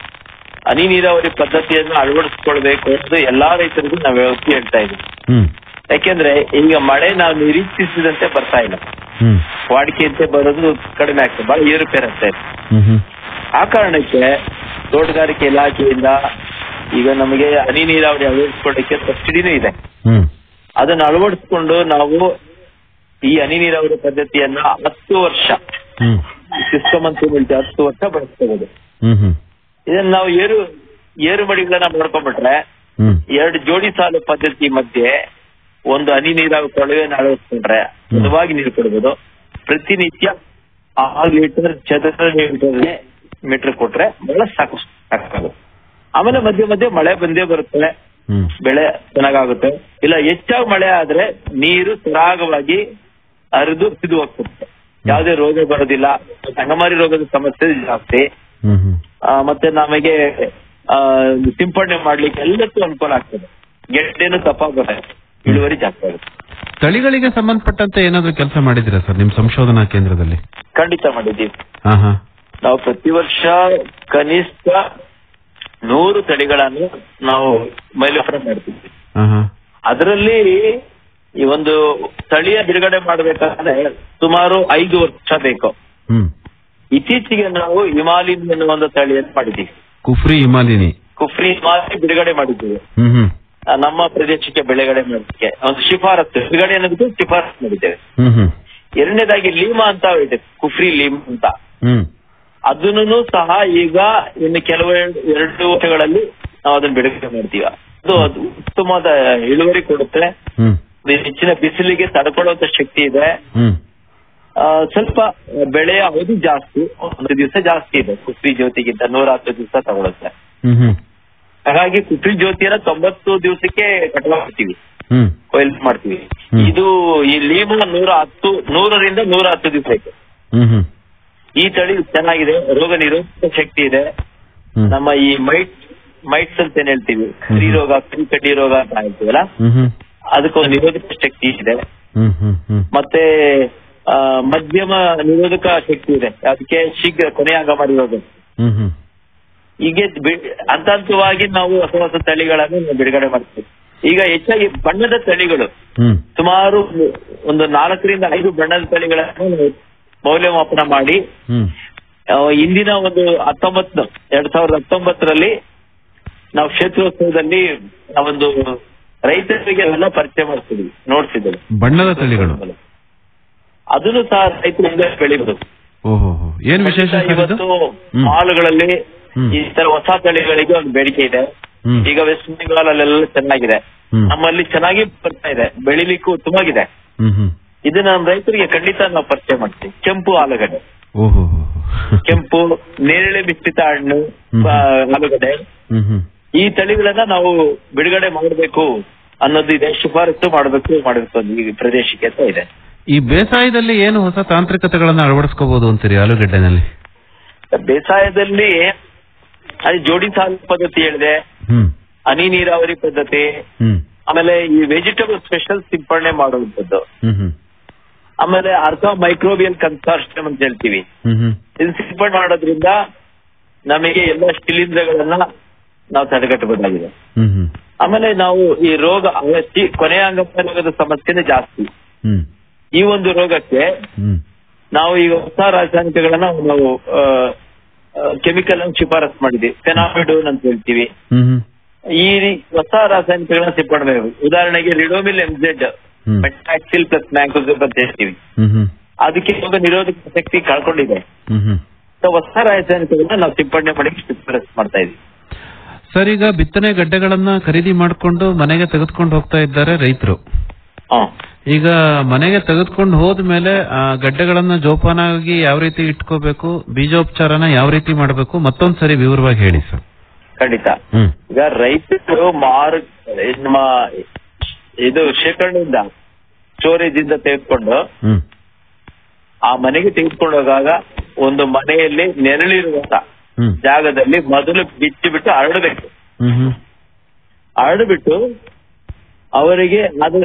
ಹನಿ ನೀರಾವರಿ ಪದ್ಧತಿಯನ್ನು ಅಳವಡಿಸ್ಕೊಳ್ಬೇಕು ಅಂತ ಎಲ್ಲಾ ರೈತರಿಗೂ ನಾವು ವ್ಯವಸ್ಥೆ ಹೇಳ್ತಾ ಇದ್ದೀವಿ ಹ್ಮ್ ಯಾಕೆಂದ್ರೆ ಈಗ ಮಳೆ ನಾವು ನಿರೀಕ್ಷಿಸಿದಂತೆ ಬರ್ತಾ ಇಲ್ಲ ಹ್ಮ್ ವಾಡಿಕೆಯಂತೆ ಬರೋದು ಕಡಿಮೆ ಆಗ್ತದೆ ಬಹಳ ಏರುಪೇರು ಆಗ್ತಾ ಇದೆ ಹ್ಮ್ ಹ್ಮ್ ಆ ಕಾರಣಕ್ಕೆ ತೋಟಗಾರಿಕೆ ಇಲಾಖೆಯಿಂದ ಈಗ ನಮಗೆ ಹನಿ ನೀರಾವರಿ ಅಳವಡಿಸ್ಕೊಳ್ಳಿಕ್ಕೆ ಸಬ್ಸಿಡಿನೂ ಇದೆ ಹ್ಮ್ ಅದನ್ನು ಅಳವಡಿಸ್ಕೊಂಡು ನಾವು ಈ ಹನಿ ನೀರಾವರಿ ಪದ್ಧತಿಯನ್ನ ಹತ್ತು ವರ್ಷ ಹ್ಮ್ ಸಿಸ್ಟಮ್ ಅಂತ ಹೇಳ್ತೀವಿ ಹತ್ತು ವರ್ಷ ಬಳಸ್ಕೋಬಹುದು ಹ್ಮ್ ಹ್ಮ್ ಇದನ್ನ ನಾವು ಏರು ಏರು ಮಡಿಗಳನ್ನ ಮಾಡ್ಕೊಂಡ್ಬಿಟ್ರೆ ಹ್ಮ್ ಎರಡು ಜೋಡಿ ಸಾಲು ಪದ್ಧತಿ ಮಧ್ಯೆ ಒಂದು ಹನಿ ನೀರಾವರಿ ಕೊಳವೆಯನ್ನು ಅಳವಡಿಸ್ಕೊಂಡ್ರೆ ಸುಲಭವಾಗಿ ನೀರು ಕೊಡ್ಬೋದು ಪ್ರತಿನಿತ್ಯ ಆರು ಲೀಟರ್ ಚದರ ಮೀಟರ್ಗೆ ಮೀಟರ್ ಕೊಟ್ರೆ ಬಹಳ ಸಾಕು ಸಾಕಾಗುತ್ತೆ ಆಮೇಲೆ ಮಧ್ಯೆ ಮಧ್ಯೆ ಮಳೆ ಬಂದೇ ಬರುತ್ತೆ ಹ್ಮ್ ಬೆಳೆ ಚೆನ್ನಾಗಾಗುತ್ತೆ ಇಲ್ಲ ಹೆಚ್ಚಾಗಿ ಮಳೆ ಆದ್ರೆ ನೀರು ಸರಾಗವಾಗಿ ಹರಿದು ಸಿದು ಹೋಗ್ತದೆ ಯಾವುದೇ ರೋಗ ಬರೋದಿಲ್ಲ ಅಂಗಮಾರಿ ರೋಗದ ಸಮಸ್ಯೆ ಜಾಸ್ತಿ ಹ್ಮ್ ಹ್ಮ್ ಆ, ಮತ್ತೆ ನಮಗೆ ಆ, ಸಿಂಪಡಣೆ ಮಾಡ್ಲಿಕ್ಕೆ ಎಲ್ಲಕ್ಕೂ ಅನುಕೂಲ ಆಗ್ತದೆ ಗೆಡ್ಡೆನು ತಪ್ಪಾಗುತ್ತೆ ಇಳುವರಿ ಜಾಸ್ತಿ ಆಗುತ್ತೆ ತಳಿಗಳಿಗೆ ಸಂಬಂಧಪಟ್ಟಂತೆ ಏನಾದ್ರೂ ಕೆಲಸ ಮಾಡಿದಿರಾ ಸರ್ ನಿಮ್ ಸಂಶೋಧನಾ ಕೇಂದ್ರದಲ್ಲಿ ಖಂಡಿತ ಮಾಡಿದ್ದೀವಿ ಹಾ ಹಾ ನಾವು ಪ್ರತಿ ವರ್ಷ ಕನಿಷ್ಠ ನೂರು ತಳಿಗಳನ್ನು ನಾವು ಮೈಲೋಪನ ಮಾಡ್ತೀವಿ ಹಾ ಹಾ ಅದರಲ್ಲಿ ಈ ಒಂದು ತಳಿಯ ಬಿಡುಗಡೆ ಮಾಡಬೇಕಾದ್ರೆ ಸುಮಾರು ಐದು ವರ್ಷ ಬೇಕು ಹ್ಮ್ ಇತ್ತೀಚೆಗೆ ನಾವು ಹಿಮಾಲಿನ್ ಎನ್ನುವ ಒಂದು ತಳಿಯನ್ನು ಮಾಡಿದ್ದೀವಿ ಕುಫ್ರಿ ಹಿಮಾಲಿನಿ ಕುಫ್ರಿ ಹಿಮಾಲಿ ಬಿಡುಗಡೆ ಮಾಡಿದ್ದೀವಿ ಹ್ಮ್ ಹ್ಮ್ ಆ, ನಮ್ಮ ಪ್ರದೇಶಕ್ಕೆ ಬೆಳೆಗಡೆ ಮಾಡೋದಕ್ಕೆ ಒಂದು ಶಿಫಾರಸು ಬಿಡುಗಡೆ ಅನ್ನೋದಕ್ಕೆ ಶಿಫಾರಸು ಮಾಡಿದ್ದೇವೆ ಹ್ಮ್ ಹ್ಮ್ ಎರಡನೇದಾಗಿ ಲೀಮಾ ಅಂತ ಇದೆ ಕುಫ್ರಿ ಲೀಮಾ ಅಂತ ಹ್ಮ್ ಅದನ್ನು ಸಹ ಈಗ ಇನ್ನು ಕೆಲವು ಎರಡು ವರ್ಷಗಳಲ್ಲಿ ನಾವು ಅದನ್ನ ಬಿಡುಗಡೆ ಮಾಡ್ತೀವಿ ಅದು ಅದು ಉತ್ತಮವಾದ ಇಳುವರಿ ಕೊಡುತ್ತೆ ಹ್ಮ್ ಹೆಚ್ಚಿನ ಬಿಸಿಲಿಗೆ ತಡ್ಕೊಳ್ಳುವಂತ ಶಕ್ತಿ ಇದೆ ಹ್ಮ್ ಆ, ಸ್ವಲ್ಪ ಬೆಳೆಯ ಅವಧಿ ಜಾಸ್ತಿ ಒಂದು ದಿವಸ ಜಾಸ್ತಿ ಇದೆ ಕುಫ್ರಿ ಜ್ಯೋತಿಗಿಂತ ನೂರ ಹತ್ತು ದಿವಸ ತಗೊಳುತ್ತೆ ಹ್ಮ್ ಹ್ಮ್ ಹಾಗಾಗಿ ಕುಫ್ರಿ ಜ್ಯೋತಿಯನ್ನ ತೊಂಬತ್ತು ದಿವಸಕ್ಕೆ ಕಟಾವ್ ಮಾಡ್ತೀವಿ ಹ್ಮ್ ಕೊಯ್ಲು ಮಾಡ್ತೀವಿ ಹ್ಮ್. ಇದು ಈ ಲೀಮು ನೂರ ಹತ್ತು ನೂರರಿಂದ ನೂರ ಹತ್ತು ದಿವಸ ಐತೆ ಹ್ಮ್ ಹ್ಮ್ ಈ ತಳಿ ಚೆನ್ನಾಗಿದೆ ರೋಗ ನಿರೋಧಕ ಶಕ್ತಿ ಇದೆ ಹ್ಮ್ ನಮ್ಮ ಈ ಮೈಟ್ ಮೈಟ್ಸ್ ಅಂತ ಏನ್ ಹೇಳ್ತೀವಿ ಕರಿ ರೋಗ ಕರಿ ಕಡ್ಡಿ ರೋಗ ಅಂತ ಹೇಳ್ತೀವಲ್ಲ ಹ್ಮ್ ಹ್ಮ್ ಅದಕ್ಕೊಂದು ನಿರೋಧಕ ಶಕ್ತಿ ಇದೆ ಹ್ಮ್ ಹ್ಮ್ ಹ್ಮ್ ಮತ್ತೆ ಆ, ಮಧ್ಯಮ ನಿರೋಧಕ ಶಕ್ತಿ ಇದೆ ಅದಕ್ಕೆ ಶೀಘ್ರ ಕೊನೆಯಾಗಮಾರಿ ರೋಗ ಹ್ಮ್ ಹ್ಮ್ ಹೀಗೆ ಬಿ- ಹಂತ ಹಂತವಾಗಿ ನಾವು ಹೊಸ ಹೊಸ ತಳಿಗಳನ್ನು ನಾವು ಬಿಡುಗಡೆ ಮಾಡ್ತೀವಿ ಈಗ ಹೆಚ್ಚಾಗಿ ಬಣ್ಣದ ತಳಿಗಳು ಹ್ಮ್ ಸುಮಾರು ಒಂದು ನಾಲ್ಕರಿಂದ ಐದು ಬಣ್ಣದ ತಳಿಗಳನ್ನು ನಾವು ಮೌಲ್ಯಮಾಪನ ಮಾಡಿ ಹ್ಮ್ ಆ, ಇಂದಿನ ಒಂದು ಹತ್ತೊಂಬತ್ತು ಎರಡ್ ಸಾವಿರದ ಹತ್ತೊಂಬತ್ತರಲ್ಲಿ ನಾವು ಕ್ಷೇತ್ರೋತ್ಸವದಲ್ಲಿ ಆ ಒಂದು ರೈತರಿಗೆ ಎಲ್ಲ ಪರಿಚಯ ಮಾಡಿಸಿದ್ವಿ ನೋಡ್ಸಿದ್ವಿ ಬಣ್ಣದ ತಳಿಗಳು ಅದನ್ನು ಸಹ ರೈತರು ಮುಂದೆ ಬೆಳಿಬಹುದು ಓಹೋ ಹೋ. ಏನ್ ವಿಶೇಷ ಸರ್ ಇದು ಇವತ್ತು ಹ್ಮ್. ಮಾಲ್ಗಳಲ್ಲಿ ಹ್ಮ್. ಈ ತರ ಹೊಸ ತಳಿಗಳಿಗೆ ಒಂದು ಬೇಡಿಕೆ ಇದೆ ಹ್ಮ್. ಈಗ ವೆಸ್ಟ್ ಬೆಂಗಾಲ್ ಅಲ್ಲೆಲ್ಲ ಚೆನ್ನಾಗಿದೆ ಹ್ಮ್. ನಮ್ಮಲ್ಲಿ ಚೆನ್ನಾಗಿ ಬರ್ತಾ ಇದೆ ಬೆಳಿಲಿಕ್ಕೂ ಉತ್ತಮವಾಗಿದೆ ಹ್ಮ್ ಹ್ಮ್ ಇದನ್ನ ನಮ್ಮ ರೈತರಿಗೆ ಖಂಡಿತ ನಾವು ಪರಿಚಯ ಮಾಡ್ತೀವಿ ಕೆಂಪು ಆಲೂಗಡ್ಡೆ ಓಹೋ ಹೋ, ಹೋ. ಕೆಂಪು ನೇರಳೆ ಮಿಶ್ರಿತ ಹಣ್ಣು ಹ್ಮ್. ಆ, ಆಲೂಗಡ್ಡೆ ಹ್ಮ್ ಹ್ಮ್ ಈ ತಳಿಗಳನ್ನ ನಾವು ಬಿಡುಗಡೆ ಮಾಡಬೇಕು ಅನ್ನೋದು ಇದೆ ಶಿಫಾರಸು ಮಾಡಬೇಕು ಮಾಡಬೇಕು ಅಂತ ಈ ಪ್ರದೇಶಕ್ಕೆ ಅಂತ ಇದೆ ಈ ಬೇಸಾಯದಲ್ಲಿ ಏನು ಹೊಸ ತಾಂತ್ರಿಕತೆಗಳನ್ನ ಅಳವಡಿಸ್ಕೋಬಹುದು ಅಂತೀರಿ ಆಲೂಗೆಡ್ಡೆನಲ್ಲಿ ಬೇಸಾಯದಲ್ಲಿ ಅದು ಜೋಡಿ ಸಾಲು ಪದ್ಧತಿ ಹೇಳಿದೆ ಹ್ಮ್ ಹನಿ ನೀರಾವರಿ ಪದ್ಧತಿ ಹ್ಮ್ ಆಮೇಲೆ ಈ ವೆಜಿಟಬಲ್ ಸ್ಪೆಷಲ್ ಸಿಂಪಡಣೆ ಮಾಡುವಂಥದ್ದು ಹ್ಮ್ ಹ್ಮ್ ಆಮೇಲೆ ಅರ್ಥ ಮೈಕ್ರೋಬಿಯಲ್ ಕನ್ಸಾರ್ಷಿಯಂ ಅಂತ ಹೇಳ್ತೀವಿ ಹ್ಮ್ ಹ್ಮ್ ಇದು ಸಿಂಪಡಣೆ ಮಾಡೋದ್ರಿಂದ ನಮಗೆ ಎಲ್ಲ ಶಿಲೀಂಧ್ರಗಳನ್ನ ನಾವು ತಡೆಗಟ್ಟಬಹುದಾಗಿದೆ ಹ್ಮ್ ಹ್ಮ್ ಆಮೇಲೆ ನಾವು ಈ ರೋಗ ಅವಸ್ಥಿ ಕೊನೆಯ ಅಂಗಪ್ಪ ರೋಗದ ಸಮಸ್ಯೆನೇ ಜಾಸ್ತಿ ಹ್ಮ್ ಈ ಒಂದು ರೋಗಕ್ಕೆ ಹ್ಮ್ ನಾವು ಈಗ ಹೊಸ ರಾಸಾಯನಿಕಗಳನ್ನ ನಾವು ಕೆಮಿಕಲ್ ಅನ್ನು ಶಿಫಾರಸ್ ಮಾಡಿದ್ವಿ ಫೆನಾಮಿಡೋನ್ ಅಂತ ಹೇಳ್ತೀವಿ ಹ್ಮ್ ಹ್ಮ್ ಈ ರೀ- ಹೊಸ ರಾಸಾಯನಿಕಗಳನ್ನ ಸಿಂಪಡಣೆ ಮಾಡಬೇಕು ಉದಾಹರಣೆಗೆ ರಿಡೋಮಿಲ್ ಎಂಜೆಡ್ ಹ್ಮ್. ಮೆಟ್ಯಾಕ್ಸಿಲ್ ಪ್ಲಸ್ ಮ್ಯಾಂಕೋಸಿಪ್ ಅಂತ ಹೇಳ್ತೀವಿ ಹ್ಮ್ ಹ್ಮ್ ಅದಕ್ಕೆ ರೋಗ ನಿರೋಧಕ ಶಕ್ತಿ ಕಳ್ಕೊಂಡಿದೆ ಹ್ಮ್ ಹ್ಮ್ ಸೊ ಹೊಸ ರಾಸಾಯನಿಕಗಳನ್ನ ನಾವು ಸಿಂಪಡಣೆ ಮಾಡಿ ಶಿಫಾರಸ್ ಮಾಡ್ತಾ ಇದೀವಿ ಸರ್ ಈಗ ಬಿತ್ತನೆ ಗಡ್ಡೆಗಳನ್ನ ಖರೀದಿ ಮಾಡಿಕೊಂಡು ಮನೆಗೆ ತೆಗೆದುಕೊಂಡು ಹೋಗ್ತಾ ಇದ್ದಾರೆ ರೈತರು ಹಾ ಈಗ ಮನೆಗೆ ತೆಗೆದುಕೊಂಡು ಹೋದ್ಮೇಲೆ ಆ ಗಡ್ಡೆಗಳನ್ನ ಜೋಪಾನಾಗಿ ಯಾವ ರೀತಿ ಇಟ್ಕೋಬೇಕು ಬೀಜೋಪಚಾರನ ಯಾವ ರೀತಿ ಮಾಡಬೇಕು ಮತ್ತೊಂದ್ ಸರಿ ವಿವರವಾಗಿ ಹೇಳಿ ಸರ್ ಖಂಡಿತ ಹ್ಮ್ ಈಗ ರೈತರು ಮಾರು ನಮ್ಮ ಇದು ಶೇಖರಣೆಯಿಂದ ಸ್ಟೋರೇಜ್ ಇಂದ ತೆಗೆದುಕೊಂಡು ಹ್ಮ್ ಆ ಮನೆಗೆ ತೆಗೆದುಕೊಂಡು ಹೋಗಾಗ ಒಂದು ಮನೆಯಲ್ಲಿ ನೆರಳಿರುವಂತ ಹ್ಮ್ ಜಾಗದಲ್ಲಿ ಮೊದಲು ಬಿಚ್ಚಿ ಬಿಟ್ಟು ಹರಡಬೇಕು ಹ್ಮ್ ಹ್ಮ್ ಹರಡ್ಬಿಟ್ಟು ಅವರಿಗೆ ಅದು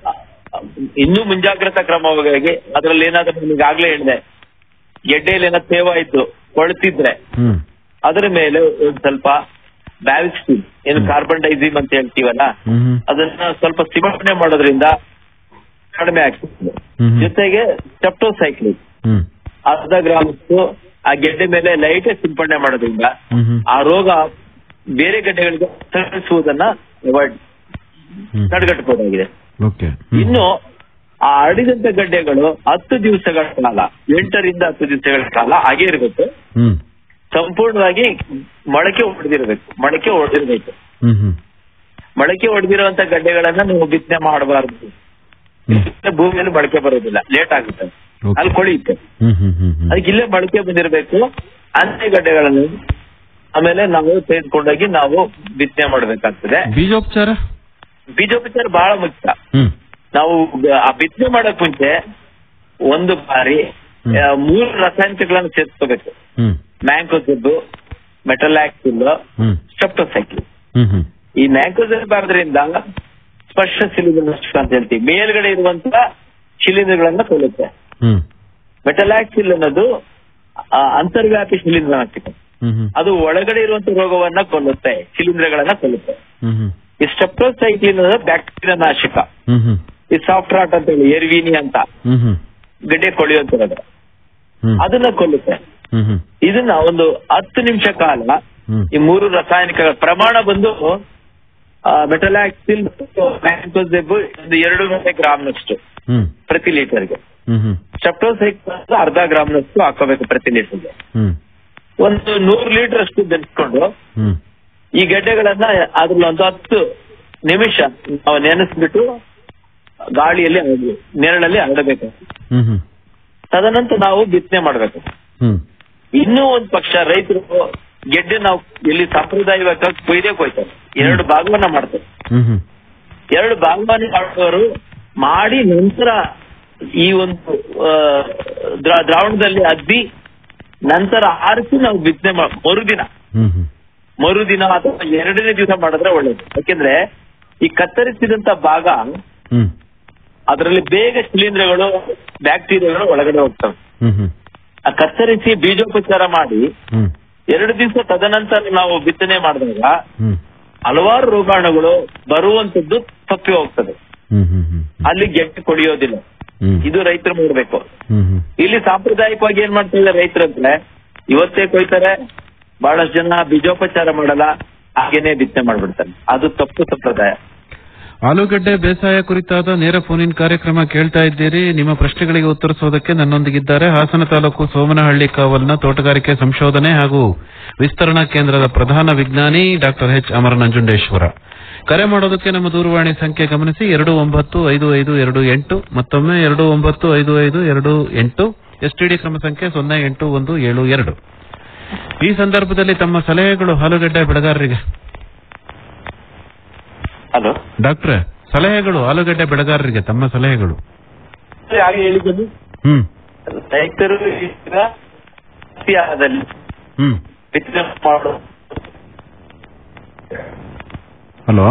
ಇನ್ನೂ ಮುಂಜಾಗ್ರತಾ ಕ್ರಮವಾಗಿ ಅದರಲ್ಲಿ ಏನಾದ್ರೂ ನಿಮಗೆ ಆಗ್ಲೇ ಹೇಳಿದೆ ಗೆಡ್ಡೆಯಲ್ಲಿ ಏನಾದ್ರು ತೇವಾಯ್ತು ಕೊಳ್ತಿದ್ರೆ ಹ್ಮ್ ಅದರ ಮೇಲೆ ಒಂದ್ ಸ್ವಲ್ಪ ಬ್ಯಾವಿಸ್ಟಿನ್ ಏನು ಕಾರ್ಬನ್ ಡೈಸಿಮ್ ಅಂತ ಹೇಳ್ತೀವಲ್ಲ ಹ್ಮ್ ಹ್ಮ್ ಅದನ್ನ ಸ್ವಲ್ಪ ಸಿಂಪಡಣೆ ಮಾಡೋದ್ರಿಂದ ಕಡಿಮೆ ಆಗ್ತದೆ ಹ್ಮ್. ಜೊತೆಗೆ ಸೆಪ್ಟೋಸೈಕ್ಲಿನ್ ಹ್ಮ್ ಅರ್ಧ ಗ್ರಾಮಷ್ಟು ಆ ಗೆಡ್ಡೆ ಮೇಲೆ ಲೈಟ್ ಸಿಂಪಡಣೆ ಮಾಡೋದ್ರಿಂದ ಹ್ಮ್ ಹ್ಮ್ ಆ ರೋಗ ಬೇರೆ ಗಡ್ಡೆಗಳಿಗೆ ತರಿಸುವುದನ್ನ ಅವಾಯ್ಡ್ ಹ್ಮ್ ತಡೆಗಟ್ಟಬಹುದಾಗಿದೆ ಓಕೆ ಇನ್ನು ಆ ಹರಡಿದಂತ ಗಡ್ಡೆಗಳು ಹತ್ತು ದಿವಸಗಳ ಕಾಲ ಎಂಟರಿಂದ ಹತ್ತು ದಿವಸಗಳ ಕಾಲ ಹಾಗೆ ಇರಬೇಕು ಹ್ಮ್ ಸಂಪೂರ್ಣವಾಗಿ ಮೊಳಕೆ ಹೊಡೆದಿರಬೇಕು ಮೊಳಕೆ ಹೊಡೆದಿರಬೇಕು ಹ್ಮ್ ಹ್ಮ್ ಮೊಳಕೆ ಹೊಡೆದಿರುವಂತ ಗಡ್ಡೆಗಳನ್ನ ನೀವು ಬಿತ್ತನೆ ಮಾಡಬಾರ್ದು ಹ್ಮ್ ಭೂಮಿಯಲ್ಲಿ ಮೊಳಕೆ ಬರೋದಿಲ್ಲ ಲೇಟ್ ಆಗುತ್ತೆ Okay. ಅಲ್ಲಿ ಕೊಳೆಯುತ್ತೆ ಹ್ಮ್ ಹ್ಮ್ ಹ್ಮ್ ಹ್ಮ್ ಅದಕ್ಕೆ ಇಲ್ಲೇ ಮೊಳಕೆ ಬಂದಿರಬೇಕು ಅಂತ್ಯ ಗಡ್ಡೆಗಳನ್ನು ಆಮೇಲೆ ನಾವು ತೆಗೆದುಕೊಂಡೋಗಿ ನಾವು ಬಿತ್ತನೆ ಮಾಡಬೇಕಾಗ್ತದೆ ಬೀಜೋಪಚಾರ ಬೀಜೋಪಚಾರ ಬಹಳ ಮುಖ್ಯ ಹ್ಮ್ ನಾವು ಆ ಬಿತ್ತನೆ ಮಾಡಕ್ ಮುಂಚೆ ಒಂದು ಬಾರಿ ಹ್ಮ್. ಆ, ಮೂರು ರಾಸಾಯನಿಕಗಳನ್ನು ಸೇರಿಸ್ಕೋಬೇಕು ಹ್ಮ್ ಮ್ಯಾಂಕೋಸಿಬ್ ಮೆಟಲಾಕ್ಸಿಲ್ ಹ್ಮ್ ಸ್ಟೆಪ್ಟೋಸೈಕ್ಲಿನ್ ಹ್ಮ್ ಹ್ಮ್ ಈ ಮ್ಯಾಂಕೋಸಿಬ್ ಆದ್ರಿಂದ ಸ್ಪರ್ಶ ಶಿಲೀಂಧ್ರನಾಶಕ ಅಂತ ಹೇಳ್ತೀವಿ ಮೇಲ್ಗಡೆ ಇರುವಂತಹ ಶಿಲೀಂಧ್ರಗಳನ್ನ ಕೊಲ್ಲುತ್ತೆ ಹ್ಮ್ ಮೆಟಲಾಕ್ಸಿಲ್ ಅನ್ನೋದು ಆ, ಅಂತರ್ವ್ಯಾಪಿ ಶಿಲೀಂಧ್ರನಾಶಕ ಹ್ಮ್ ಹ್ಮ್ ಅದು ಒಳಗಡೆ ಇರುವಂತ ರೋಗವನ್ನ ಕೊಲ್ಲುತ್ತೆ ಶಿಲೀಂಧ್ರಗಳನ್ನ ಕೊಲ್ಲುತ್ತೆ ಹ್ಮ್ ಹ್ಮ್ ಈ ಸ್ಟೆಪ್ಟೋಸೈಕ್ಲಿನ್ ಅನ್ನೋದು ಬ್ಯಾಕ್ಟೀರಿಯಾ ನಾಶಕ ಹ್ಮ್ ಹ್ಮ್ ಈ ಸಾಫ್ಟ್ ರಾಟ್ ಅಂತ ಹೇಳಿ ಎರ್ವಿನಿ ಅಂತ ಹ್ಮ್ ಹ್ಮ್ ಗಡ್ಡೆ ಕೊಳೆಯುವಂತದ್ದು ಹ್ಮ್ ಅದನ್ನ ಕೊಲ್ಲುತ್ತೆ ಹ್ಮ್ ಹ್ಮ್ ಇದನ್ನ ಒಂದು ಹತ್ತು ನಿಮಿಷ ಕಾಲ ಹ್ಮ್ ಈ ಮೂರು ರಾಸಾಯನಿಕಗಳ ಪ್ರಮಾಣ ಬಂದು ಮೆಟಲಾಕ್ಸಿಲ್ ಮ್ಯಾಂಕೋಸೆಬ್ ಒಂದು ಎರಡು ನೂರು ಗ್ರಾಮ್ನಷ್ಟು ಹ್ಮ್ ಪ್ರತಿ ಲೀಟರ್ಗೆ ಹ್ಮ್ ಹ್ಮ್ ಸ್ಟೆಪ್ಟೋಸೈಕ್ಲಿನ್ ಅರ್ಧ ಗ್ರಾಮ್ನಷ್ಟು ಹಾಕೋಬೇಕು ಪ್ರತಿ ಲೀಟರ್ಗೆ ಹ್ಮ್ ಒಂದು ನೂರು ಲೀಟರ್ ಅಷ್ಟು ಬೆರೆಸ್ಕೊಂಡು ಹ್ಮ್ ಈ ಗೆಡ್ಡೆಗಳನ್ನ ಅದ್ರಲ್ಲಿ ಒಂದು ಹತ್ತು ನಿಮಿಷ ನಾವು ನೆನೆಸ್ಬಿಟ್ಟು ಗಾಳಿಯಲ್ಲಿ ಹರಡ್ಬೇಕು. ನೆರಳಲ್ಲಿ ಹರಡಬೇಕು ಹ್ಮ್ ಹ್ಮ್ ತದನಂತರ ನಾವು ಬಿತ್ತನೆ ಮಾಡ್ಬೇಕು ಹ್ಮ್ ಇನ್ನೂ ಒಂದ್ ಪಕ್ಷ ರೈತರು ಗೆಡ್ಡೆ ನಾವು ಇಲ್ಲಿ ಸಾಂಪ್ರದಾಯಿಕ ಕೊಯ್ದೇ ಕೊಯ್ತಾರೆ ಎರಡು ಭಾಗವನ್ನ ಮಾಡ್ತಾರೆ ಹ್ಮ್ ಹ್ಮ್ ಎರಡು ಭಾಗವನ್ನ ಮಾಡುವವರು ಮಾಡಿ ನಂತರ ಈ ಒಂದು ಆ, ದ್ರಾ- ದ್ರಾವಣದಲ್ಲಿ ಅದ್ದಿ ನಂತರ ಆರಿಸಿ ನಾವು ಬಿತ್ತನೆ ಮಾಡ ಮರುದಿನ ಹ್ಮ್ ಹ್ಮ್ ಮರುದಿನ ಅಥವಾ ಎರಡನೇ ದಿವಸ ಮಾಡಿದ್ರೆ ಒಳ್ಳೇದು ಯಾಕೆಂದ್ರೆ ಈ ಕತ್ತರಿಸಿದಂತ ಭಾಗ ಹ್ಮ್ ಅದರಲ್ಲಿ ಬೇಗ ಶಿಲೀಂಧ್ರಗಳು ಬ್ಯಾಕ್ಟೀರಿಯಾಗಳು ಒಳಗಡೆ ಹೋಗ್ತವೆ ಹ್ಮ್ ಹ್ಮ್ ಆ ಕತ್ತರಿಸಿ ಬೀಜೋಪಚಾರ ಮಾಡಿ ಹ್ಮ್ ಎರಡು ದಿವಸ ತದನಂತರ ನಾವು ಬಿತ್ತನೆ ಮಾಡಿದಾಗ ಹ್ಮ್ ಹಲವಾರು ರೋಗಾಣುಗಳು ಬರುವಂತದ್ದು ತಪ್ಪಿ ಹೋಗ್ತದೆ ಹ್ಮ್ ಹ್ಮ್ ಹ್ಮ್ ಅಲ್ಲಿ ಗೆಡ್ಡೆ ಕೊಡಿಯೋದಿಲ್ಲ ಹ್ಮ್ ಇದು ರೈತರು ಮಾಡಬೇಕು ಹ್ಮ್ ಹ್ಮ್ ಇಲ್ಲಿ ಸಾಂಪ್ರದಾಯಿಕವಾಗಿ ಏನ್ ಮಾಡ್ತಿದ್ದಾರೆ ರೈತರು ಅಂದ್ರೆ ಇವತ್ತೇ ಕೊಯ್ತಾರೆ ಬಹಳಷ್ಟು ಜನ ಬೀಜೋಪಚಾರ ಮಾಡಲ್ಲ ಹಾಗೇನೆ ಬಿತ್ತನೆ ಮಾಡ್ಬಿಡ್ತಾರೆ ಅದು ತಪ್ಪು ಸಂಪ್ರದಾಯ ಆಲೂಗಡ್ಡೆ ಬೇಸಾಯ ಕುರಿತಾದ ನೇರ ಫೋನಿನ್ ಕಾರ್ಯಕ್ರಮ ಕೇಳ್ತಾ ಇದ್ದೀರಿ ನಿಮ್ಮ ಪ್ರಶ್ನೆಗಳಿಗೆ ಉತ್ತರಿಸೋದಕ್ಕೆ ನನ್ನೊಂದಿಗಿದ್ದಾರೆ ಹಾಸನ ತಾಲೂಕು ಸೋಮನಹಳ್ಳಿ ಕಾವಲ್ನ ತೋಟಗಾರಿಕೆ ಸಂಶೋಧನೆ ಹಾಗೂ ವಿಸ್ತರಣಾ ಕೇಂದ್ರದ ಪ್ರಧಾನ ವಿಜ್ಞಾನಿ ಡಾಕ್ಟರ್ ಎಚ್ ಅಮರ ನಂಜುಂಡೇಶ್ವರ ಕರೆ ಮಾಡೋದಕ್ಕೆ ನಮ್ಮ ದೂರವಾಣಿ ಸಂಖ್ಯೆ ಗಮನಿಸಿ ಎರಡು ಒಂಬತ್ತು ಐದು ಐದು ಎರಡು ಎಂಟು ಮತ್ತೊಮ್ಮೆ ಎರಡು ಒಂಬತ್ತು ಐದು ಐದು ಎರಡು ಎಂಟು ಎಸ್ಟಿಡಿ ಕ್ರಮ ಸಂಖ್ಯೆ ಸೊನ್ನೆ ಎಂಟು ಒಂದು ಏಳು ಎರಡು ಈ ಸಂದರ್ಭದಲ್ಲಿ ತಮ್ಮ ಸಲಹೆಗಳು ಆಲೂಗಡ್ಡೆ ಬೆಳೆಗಾರರಿಗೆ ಹಲೋ ಡಾಕ್ಟ್ರೆ ಸಲಹೆಗಳು ಆಲೂಗಡ್ಡೆ ಬೆಳೆಗಾರರಿಗೆ ತಮ್ಮ ಸಲಹೆಗಳು ಹಾಗೆ ಹೇಳಿದ್ದು ಹ್ಮ್ ರೈತರು ಈಗ ಅತಿಯಾದಲ್ಲಿ ಹ್ಮ್ ಬಿತ್ತನೆ ಮಾಡು ಹಲೋ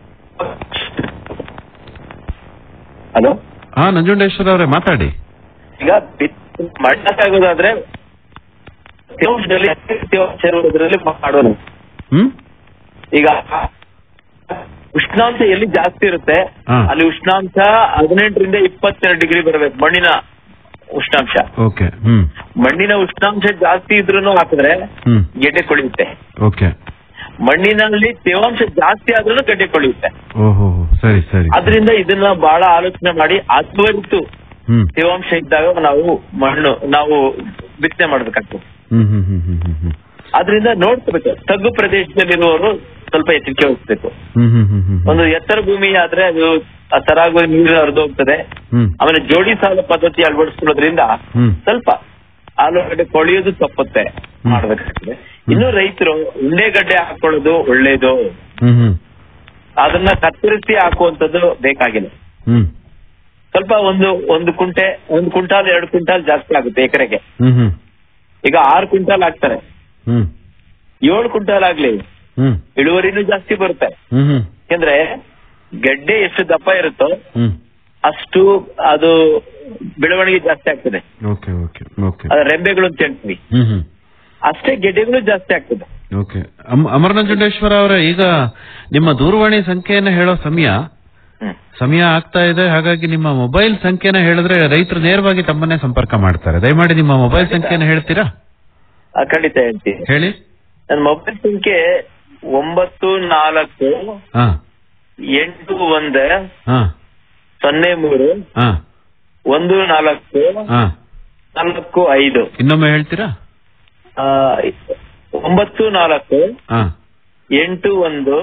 ಹಲೋ ಹಾ ನಂಜುಂಡೇಶ್ವರ ಅವರೇ ಮಾತಾಡಿ ಈಗ ಬಿತ್ತನೆ ಮಾಡಕ್ಕಾಗೋದಾದ್ರೆ ತೇವಾಂಶದಲ್ಲಿ ತೇವಾಂಶ ಇರುವುದರಲ್ಲಿ ಮಾಡೋಣ ಹ್ಮ್ ಈಗ ಉಷ್ಣಾಂಶ ಎಲ್ಲಿ ಜಾಸ್ತಿ ಇರುತ್ತೆ ಹಾ. ಅಲ್ಲಿ ಉಷ್ಣಾಂಶ ಹದಿನೆಂಟರಿಂದ ಇಪ್ಪತ್ತೆರಡು ಡಿಗ್ರಿ ಬರಬೇಕು ಮಣ್ಣಿನ ಉಷ್ಣಾಂಶ ಓಕೆ ಹ್ಮ್ ಮಣ್ಣಿನ ಉಷ್ಣಾಂಶ ಜಾಸ್ತಿ ಇದ್ರೂ ಹಾಕಿದ್ರೆ ಹ್ಮ್ ಗೆಡ್ಡೆ ಕೊಳೆಯುತ್ತೆ ಓಕೆ ಮಣ್ಣಿನಲ್ಲಿ ತೇವಾಂಶ ಜಾಸ್ತಿ ಆದ್ರೂ ಗಡ್ಡೆ ಕೊಳೆಯುತ್ತೆ ಓಹೋ ಸರಿ ಸರಿ ಆದ್ರಿಂದ ಇದನ್ನ ಬಹಳ ಆಲೋಚನೆ ಮಾಡಿ ಅದ್ವರಿತು ಹ್ಮ್ ತೇವಾಂಶ ಇದ್ದಾಗ ನಾವು ಮಣ್ಣು ನಾವು ಬಿತ್ತನೆ ಮಾಡ್ಬೇಕಾಗ್ತದೆ ಹ್ಮ್ ಹ್ಮ್ ಹ್ಮ್ ಹ್ಮ್ ಹ್ಮ್ ಹ್ಮ್ ಆದ್ರಿಂದ ನೋಡ್ಕೋಬೇಕು ತಗ್ಗು ಪ್ರದೇಶದಲ್ಲಿರುವವರು ಸ್ವಲ್ಪ ಎಚ್ಚರಿಕೆ ವಹಿಸ್ಬೇಕು ಹ್ಮ್ ಹ್ಮ್ ಹ್ಮ್ ಹ್ಮ್ ಒಂದು ಎತ್ತರ ಭೂಮಿ ಆದ್ರೆ ಅದು ಆ ಸರಾಗವಾಗಿ ನೀರು ಹರಿದು ಹೋಗ್ತದೆ ಹ್ಮ್ ಆಮೇಲೆ ಜೋಡಿ ಸಾಲ ಪದ್ಧತಿ ಅಳವಡಿಸ್ಕೊಳ್ಳೋದ್ರಿಂದ ಹ್ಮ್ ಸ್ವಲ್ಪ ಆಲೂಗಡ್ಡೆ ಕೊಳೆಯೋದು ತಪ್ಪುತ್ತೆ ಮಾಡ್ಬೇಕಾಗ್ತದೆ ಇನ್ನು ರೈತರು ಉಂಡೆಗಡ್ಡೆ ಹಾಕೊಳ್ಳೋದು ಒಳ್ಳೇದು ಹ್ಮ್ ಹ್ಮ್ ಅದನ್ನ ಕತ್ತರಿಸಿ ಹಾಕುವಂತದ್ದು ಬೇಕಾಗಿಲ್ಲ ಹ್ಮ್ ಸ್ವಲ್ಪ ಒಂದು ಒಂದು ಕುಂಟೆ ಒಂದು ಕ್ವಿಂಟಾಲ್ ಎರಡು ಕ್ವಿಂಟಾಲ್ ಜಾಸ್ತಿ ಆಗುತ್ತೆ ಎಕರೆಗೆ ಹ್ಮ್ ಹ್ಮ್ ಈಗ ಆರು ಕ್ವಿಂಟಾಲ್ ಹಾಕ್ತಾರೆ ಹ್ಮ್ ಏಳು ಕ್ವಿಂಟಾಲ್ ಆಗ್ಲಿ ಹ್ಮ್ ಇಳುವರಿನೂ ಜಾಸ್ತಿ ಬರುತ್ತೆ ಹ್ಮ್ ಹ್ಮ್ ಯಾಕೆಂದ್ರೆ ಗೆಡ್ಡೆ ಎಷ್ಟು ದಪ್ಪ ಇರುತ್ತೋ ಹ್ಮ್ ಅಷ್ಟು ಅದು ಬೆಳವಣಿಗೆ ಜಾಸ್ತಿ ಆಗ್ತದೆ ಓಕೆ ಓಕೆ ಓಕೆ ಅದ ರೆಂಬೆಗಳು ಅಂತ ಹೇಳ್ತೀವಿ ಹ್ಮ್ ಹ್ಮ್ ಅಷ್ಟೇ ಗೆಡ್ಡೆಗಳು ಜಾಸ್ತಿ ಆಗ್ತದೆ ಓಕೆ ಅಮ್- ಅಮರನಂಜುಂಡೇಶ್ವರ ಅವರೇ ಈಗ ನಿಮ್ಮ ದೂರವಾಣಿ ಸಂಖ್ಯೆಯನ್ನ ಹೇಳೋ ಸಮಯ ಹ್ಮ್. ಸಮಯ ಆಗ್ತಾ ಇದೆ ಹಾಗಾಗಿ ನಿಮ್ಮ ಮೊಬೈಲ್ ಸಂಖ್ಯೆನ ಹೇಳಿದ್ರೆ ರೈತರು ನೇರವಾಗಿ ತಮ್ಮನ್ನೇ ಸಂಪರ್ಕ ಮಾಡ್ತಾರೆ ದಯಮಾಡಿ ನಿಮ್ಮ ಮೊಬೈಲ್ ಸಂಖ್ಯೆನ ಹೇಳ್ತೀರಾ ಆ, ಖಂಡಿತ ಹೇಳ್ತೀನಿ ಹೇಳಿ ನನ್ನ ಮೊಬೈಲ್ ಸಂಖ್ಯೆ ಒಂಬತ್ತು ನಾಲ್ಕು ಹಾ ಎಂಟು ಒಂದ ಹಾ ಸೊನ್ನೆ ಮೂರು ಹಾ ಒಂದು ನಾಲ್ಕು ಹಾ ನಾಲ್ಕು ಐದು ಇನ್ನೊಮ್ಮೆ ಹೇಳ್ತೀರಾ ಆ, ಒಂಬತ್ತು ನಾಲ್ಕು ಹಾ ಎಂಟು ಒಂದು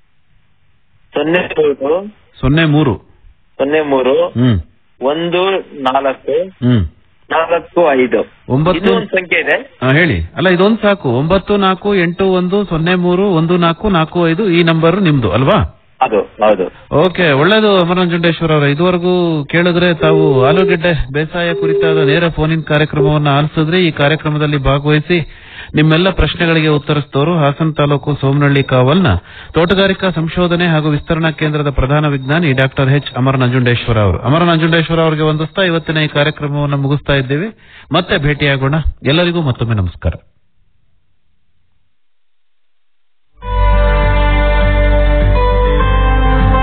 ಸೊನ್ನೆ ಮೂರು ಸೊನ್ನೆ ಮೂರು ಸೊನ್ನೆ ಮೂರು ಹ್ಮ್ ಒಂದು ನಾಲ್ಕು ಹ್ಮ್ ನಾಲ್ಕು ಐದು ಒಂಬತ್ತು ಇನ್ನೂ ಒಂದು ಸಂಖ್ಯೆ ಇದೆ ಹಾ, ಹೇಳಿ ಅಲ್ಲ ಇದೊಂದು ಸಾಕು ಒಂಬತ್ತು ನಾಲ್ಕು ಎಂಟು ಒಂದು ಸೊನ್ನೆ ಮೂರು ಒಂದು ನಾಲ್ಕು ನಾಲ್ಕು ಐದು ಈ ನಂಬರ್ ನಿಮ್ದು ಅಲ್ವಾ ಅದು ಹೌದು ಓಕೆ ಒಳ್ಳೇದು ಅಮರನಂಜುಂಡೇಶ್ವರ ಅವರ ಇದುವರೆಗೂ ಕೇಳಿದ್ರೆ ತಾವು ಆಲೂಗೆಡ್ಡೆ ಬೇಸಾಯ ಕುರಿತಾದ ನೇರ ಫೋನಿನ್ ಕಾರ್ಯಕ್ರಮವನ್ನು ಆಲಿಸಿದ್ರೆ ಈ ಕಾರ್ಯಕ್ರಮದಲ್ಲಿ ಭಾಗವಹಿಸಿ ನಿಮ್ಮೆಲ್ಲ ಪ್ರಶ್ನೆಗಳಿಗೆ ಉತ್ತರಿಸಿದವರು ಹಾಸನ ತಾಲೂಕು ಸೋಮನಹಳ್ಳಿ ಕಾವಲ್ನ ತೋಟಗಾರಿಕಾ ಸಂಶೋಧನೆ ಹಾಗೂ ವಿಸ್ತರಣಾ ಕೇಂದ್ರದ ಪ್ರಧಾನ ವಿಜ್ಞಾನಿ ಡಾಕ್ಟರ್ ಎಚ್ ಅಮರ ನಂಜುಂಡೇಶ್ವರ ಅವರು ಅಮರ ನಂಜುಂಡೇಶ್ವರ ಅವರಿಗೆ ವಂದಿಸ್ತಾ ಇವತ್ತಿನ ಈ ಕಾರ್ಯಕ್ರಮವನ್ನು ಮುಗಿಸ್ತಾ ಇದ್ದೇವೆ ಮತ್ತೆ ಭೇಟಿಯಾಗೋಣ ಎಲ್ಲರಿಗೂ ಮತ್ತೊಮ್ಮೆ ನಮಸ್ಕಾರ